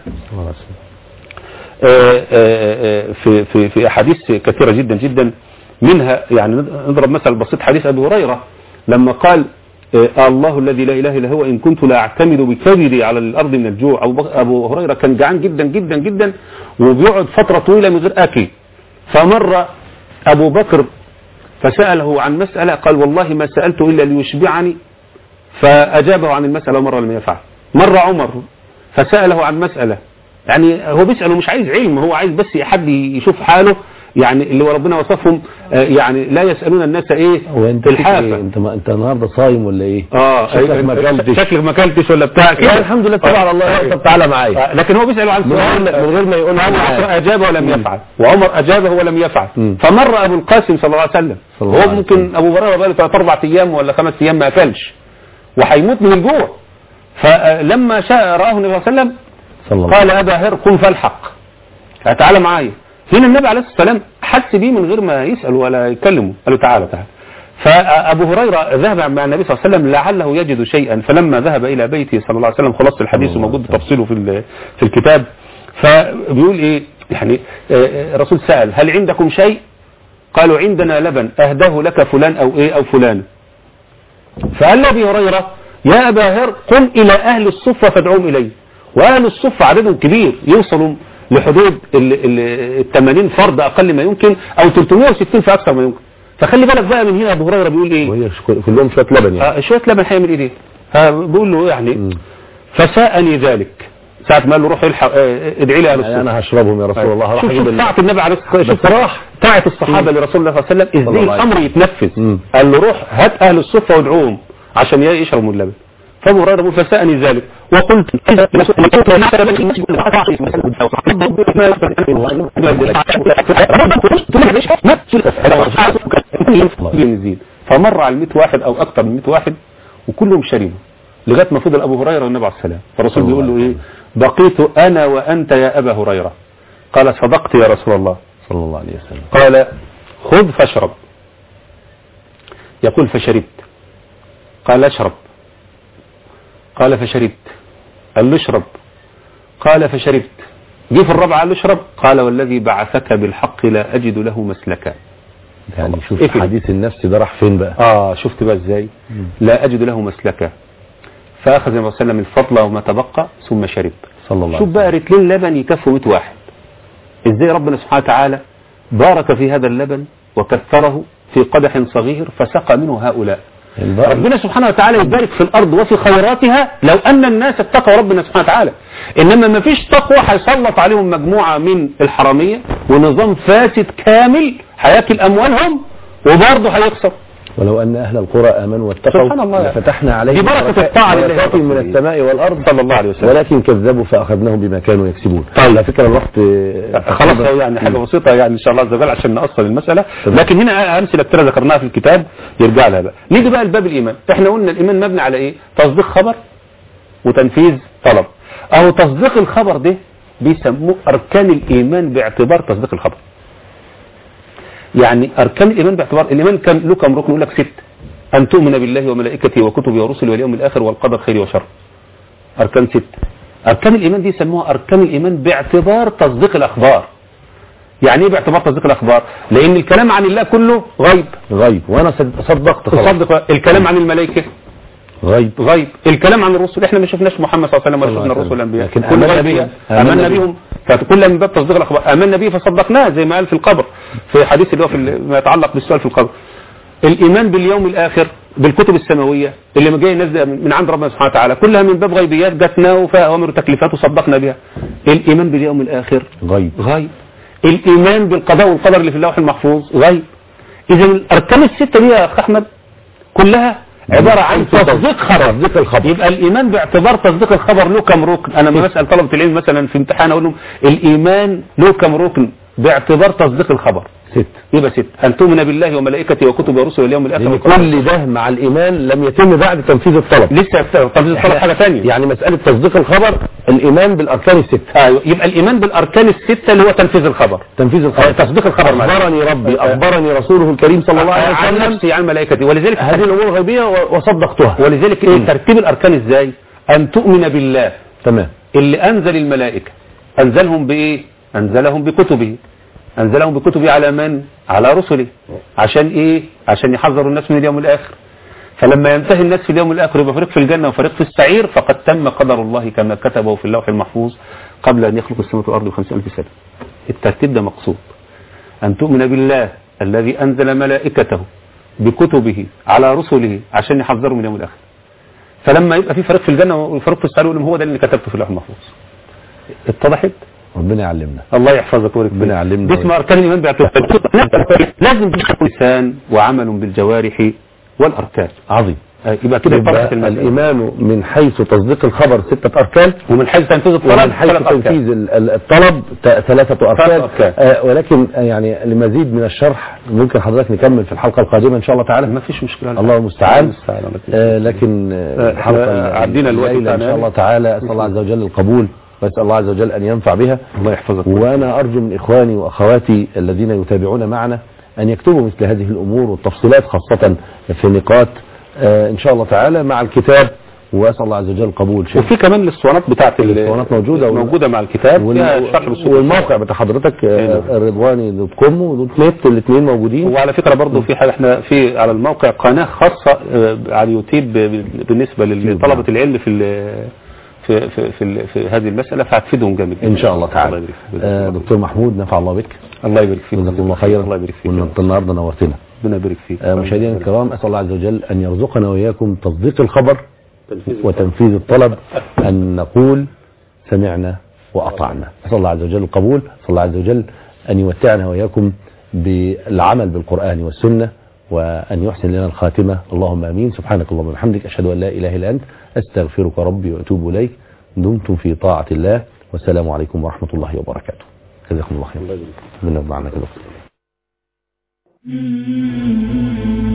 آه، آه، آه، في في في احاديث كثيره جدا جدا منها يعني نضرب مثل بسيط حديث ابي هريره لما قال آه، الله الذي لا اله الا هو ان كنت لا اعتمد بكبدي على الارض من الجوع ابو بك- ابو هريره كان جعان جدا جدا جدا وبيقعد فتره طويله من غير اكل فمر ابو بكر فساله عن مساله قال والله ما سالته الا ليشبعني فاجابه عن المساله مره لم يفعل مر عمر فساله عن مساله يعني هو بيساله مش عايز علم هو عايز بس حد يشوف حاله يعني اللي ربنا وصفهم آه، يعني لا يسالون الناس ايه هو انت فيك الحافه إيه؟ انت ما انت النهارده صايم ولا ايه؟ اه شكلك ما اكلتش شكلك ما اكلتش ولا بتاع لا الحمد لله طبعا الله آه. طب تعالى معايا آه، لكن هو بيسأل عن من غير سؤال من غير ما يقول عمر معايا. أجاب ولم يفعل وعمر أجابه ولم يفعل مم. فمر أبو القاسم صلى الله عليه وسلم صلى الله هو عليه ممكن وسلم. أبو هريرة بقاله ثلاث أربع أيام ولا خمس أيام ما أكلش وهيموت من الجوع فلما شاء رآه النبي صلى الله عليه وسلم صلى الله قال أبا هر قم فالحق تعالى معايا هنا النبي عليه الصلاة والسلام حس بيه من غير ما يسأل ولا يكلمه قال له تعالى تعالى فأبو هريرة ذهب مع النبي صلى الله عليه وسلم لعله يجد شيئا فلما ذهب إلى بيته صلى الله عليه وسلم خلاص الحديث الله وموجود عليه تفصيله في ال- في الكتاب فبيقول إيه يعني آه، آه، الرسول سأل هل عندكم شيء قالوا عندنا لبن أهداه لك فلان أو إيه أو فلان فقال له ابي هريره يا ابا هر قم الى اهل الصفه فادعوهم الي واهل الصفه عددهم كبير يوصلوا لحدود ال ال 80 فرد اقل ما يمكن او 360 في اكثر ما يمكن فخلي بالك بقى من هنا ابو هريره بيقول ايه وهي شك- كلهم شويه لبن يعني آه شويه لبن هيعمل ايه ها بيقول له يعني مم. فساءني ذلك ساعة ما قال له روح الحق آه، ادعي لي اهل يعني الصفه انا هشربهم يا رسول الله هروح شوف اجيب شوف ال- طاعة النبي عليه الصلاة والسلام شوف بصراحة. طاعة الصحابة لرسول الله صلى الله عليه وسلم صلى ازاي الله عليه الامر يتنفذ مم. قال له روح هات اهل الصفة وادعوهم عشان يشربوا من اللبن فابو هريره يقول فسأني ذلك وقلت فمر على 100 واحد او اكثر من 100 واحد وكلهم شربوا لغايه ما فضل ابو هريره والنبي عليه السلام فالرسول بيقول له ايه بقيت انا وانت يا ابا هريره قال صدقت يا رسول الله صلى الله عليه وسلم قال خذ فاشرب يقول فشربت قال اشرب قال فشربت قال له اشرب قال فشربت جه في الرابعه قال له اشرب قال والذي بعثك بالحق لا اجد له مسلكا يعني شوف اقفل. حديث النفس ده راح فين بقى اه شفت بقى ازاي لا اجد له مسلكا فاخذ النبي صلى الله عليه وسلم الفضل وما تبقى ثم شرب صلى الله شوف عليه بقى رتلين لبن يكفوا 100 واحد ازاي ربنا سبحانه وتعالى بارك في هذا اللبن وكثره في قدح صغير فسقى منه هؤلاء وسلم ربنا سبحانه وتعالى يبارك في الارض وفي خيراتها لو ان الناس اتقوا ربنا سبحانه وتعالى انما ما فيش تقوى هيسلط عليهم مجموعه من الحراميه ونظام فاسد كامل هياكل اموالهم وبرضه هيخسر ولو أن أهل القرى آمنوا واتقوا سبحان الله. لفتحنا عليهم دي بركة الطاعة لله بركات من ورسوله. السماء والأرض صلى الله عليه وسلم ولكن كذبوا فأخذناهم بما كانوا يكسبون طيب. على فكرة الوقت آه، خلاص هو يعني حاجه بسيطه يعني ان شاء الله عز وجل عشان نأصل المساله تمام. لكن هنا امثله كتير ذكرناها في الكتاب يرجع لها بقى نيجي بقى لباب الايمان احنا قلنا الايمان مبني على ايه تصديق خبر وتنفيذ طلب او تصديق الخبر ده بيسموه اركان الايمان باعتبار تصديق الخبر يعني اركان الايمان باعتبار الايمان كان له كم ركن يقول لك ست ان تؤمن بالله وملائكته وكتبه ورسله واليوم الاخر والقدر خير وشر أركان ست أركان الإيمان دي يسموها أركان الإيمان باعتبار تصديق الأخبار يعني إيه باعتبار تصديق الأخبار لأن الكلام عن الله كله غيب غيب وأنا صد- صدقت خلاص تصدق الكلام عن الملائكة غيب غيب الكلام عن الرسل احنا ما شفناش محمد صلى الله عليه وسلم ولا صلى الله شفنا عليه الرسل وسلم. والانبياء لكن كل آمنا غيب بهم. امنا آمنا بهم فكل من باب تصديق الاخبار امنا به فصدقناه زي ما قال في القبر في حديث اللي هو في ال- ما يتعلق بالسؤال في القبر الايمان باليوم الاخر بالكتب السماويه اللي ما جاي نازله من من عند ربنا سبحانه وتعالى كلها من باب غيبيات جاتنا وفيها اوامر وتكليفات وصدقنا بها الايمان باليوم الاخر غيب غيب الايمان بالقضاء والقدر اللي في اللوح المحفوظ غيب اذا الاركان السته دي يا اخ احمد كلها عباره عن تصديق خبر تصديق الخبر. يبقى الايمان باعتبار تصديق الخبر له كم ركن انا لما بسال طلبه العلم مثلا في امتحان اقول لهم الايمان له كم ركن باعتبار تصديق الخبر ست يبقى ست أن تؤمن بالله وملائكته وكتبه ورسله واليوم الآخر لان والقدر. كل ده مع الايمان لم يتم بعد تنفيذ الطلب لسه تنفيذ الطلب حاجة ثانيه يعني مساله تصديق الخبر الايمان بالاركان الست ايوه يبقى الإيمان بالأركان الستة اللي هو تنفيذ الخبر تنفيذ الخبر آه، تصديق الخبر معلش. اخبرني ربي آه. اخبرني رسوله الكريم صلى الله عليه عن وسلم نفسي عن ملائكته ولذلك هذه الامور غيبيه و- وصدقتها ولذلك إيه ترتيب الأركان إزاي أن تؤمن بالله تمام اللي أنزل الملائكة أنزلهم بإيه أنزلهم بكتبه أنزلهم بكتبه على من على رسله عشان إيه عشان يحذروا الناس من اليوم الآخر فلما ينتهي الناس في اليوم الآخر يبقى فريق في الجنة وفريق في السعير فقد تم قدر الله كما كتبه في اللوح المحفوظ قبل أن يخلق السماوات والأرض بخمسين ألف سنة الترتيب ده مقصود أن تؤمن بالله الذي أنزل ملائكته بكتبه على رسله عشان يحذروا من اليوم الآخر فلما يبقى في فريق في الجنة وفريق في السعير يقول لهم هو ده اللي كتبته في اللوح المحفوظ اتضحت ربنا يعلمنا الله يحفظك ويبارك ربنا فيك. يعلمنا دي اسمها اركان الايمان باعتبار لازم تكون لسان وعمل بالجوارح والاركان عظيم آه، يبقى كده يبقى اتضحت المسألة. الإيمان من حيث تصديق الخبر ستة أركان ومن حيث تنفيذ الطلب ومن حيث ثلاث أركان. تنفيذ ال- ال- الطلب ت- ثلاثة أركان ثلاث أركان. آه، ولكن آه، يعني لمزيد من الشرح ممكن حضرتك نكمل في الحلقة القادمة إن شاء الله تعالى ما فيش مشكلة الله المستعان المستعان. آه، لكن آه، آه، الحلقة آه، عدينا الوقت الليلة إن بتاعنا. شاء الله تعالى أسأل الله عز وجل القبول وأسأل الله عز وجل أن ينفع بها الله يحفظك وأنا أرجو من إخواني وأخواتي الذين يتابعون معنا أن يكتبوا مثل هذه الأمور والتفصيلات خاصة في نقاط آه، إن شاء الله تعالى مع الكتاب وأسأل الله عز وجل قبول شيء وفي كمان الاسطوانات بتاعت ال- الاسطوانات موجودة وال- موجودة مع الكتاب فيها شرح بالصوت والموقع بتاع حضرتك أي نعم. آه، رضواني دوت كوم ودوت نت الاثنين موجودين وعلى فكرة برضو في حاجة احنا في على الموقع قناة خاصة آه، على اليوتيوب ب- بالنسبة لطلبة العلم في ال- في في في, ال- في هذه المسألة فهتفيدهم جامد جدا. ان شاء الله تعالى الله يبارك فيك. آه، دكتور محمود نفع الله بك الله يبارك فيك جزاكم الله خيرا الله يبارك فيك وانت النهارده نورتنا ربنا يبارك فيك آه، مشاهدينا الكرام اسال الله عز وجل ان يرزقنا واياكم تصديق الخبر وتنفيذ الطلب ان نقول سمعنا واطعنا اسال الله عز وجل القبول اسال الله عز وجل ان يمتعنا واياكم بالعمل بالقران والسنه وان يحسن لنا الخاتمه اللهم امين سبحانك اللهم وبحمدك اشهد ان لا اله الا انت استغفرك ربي واتوب اليك دمتم في طاعه الله والسلام عليكم ورحمه الله وبركاته جزاكم الله خيرا ربنا يرضى عنك يا دكتور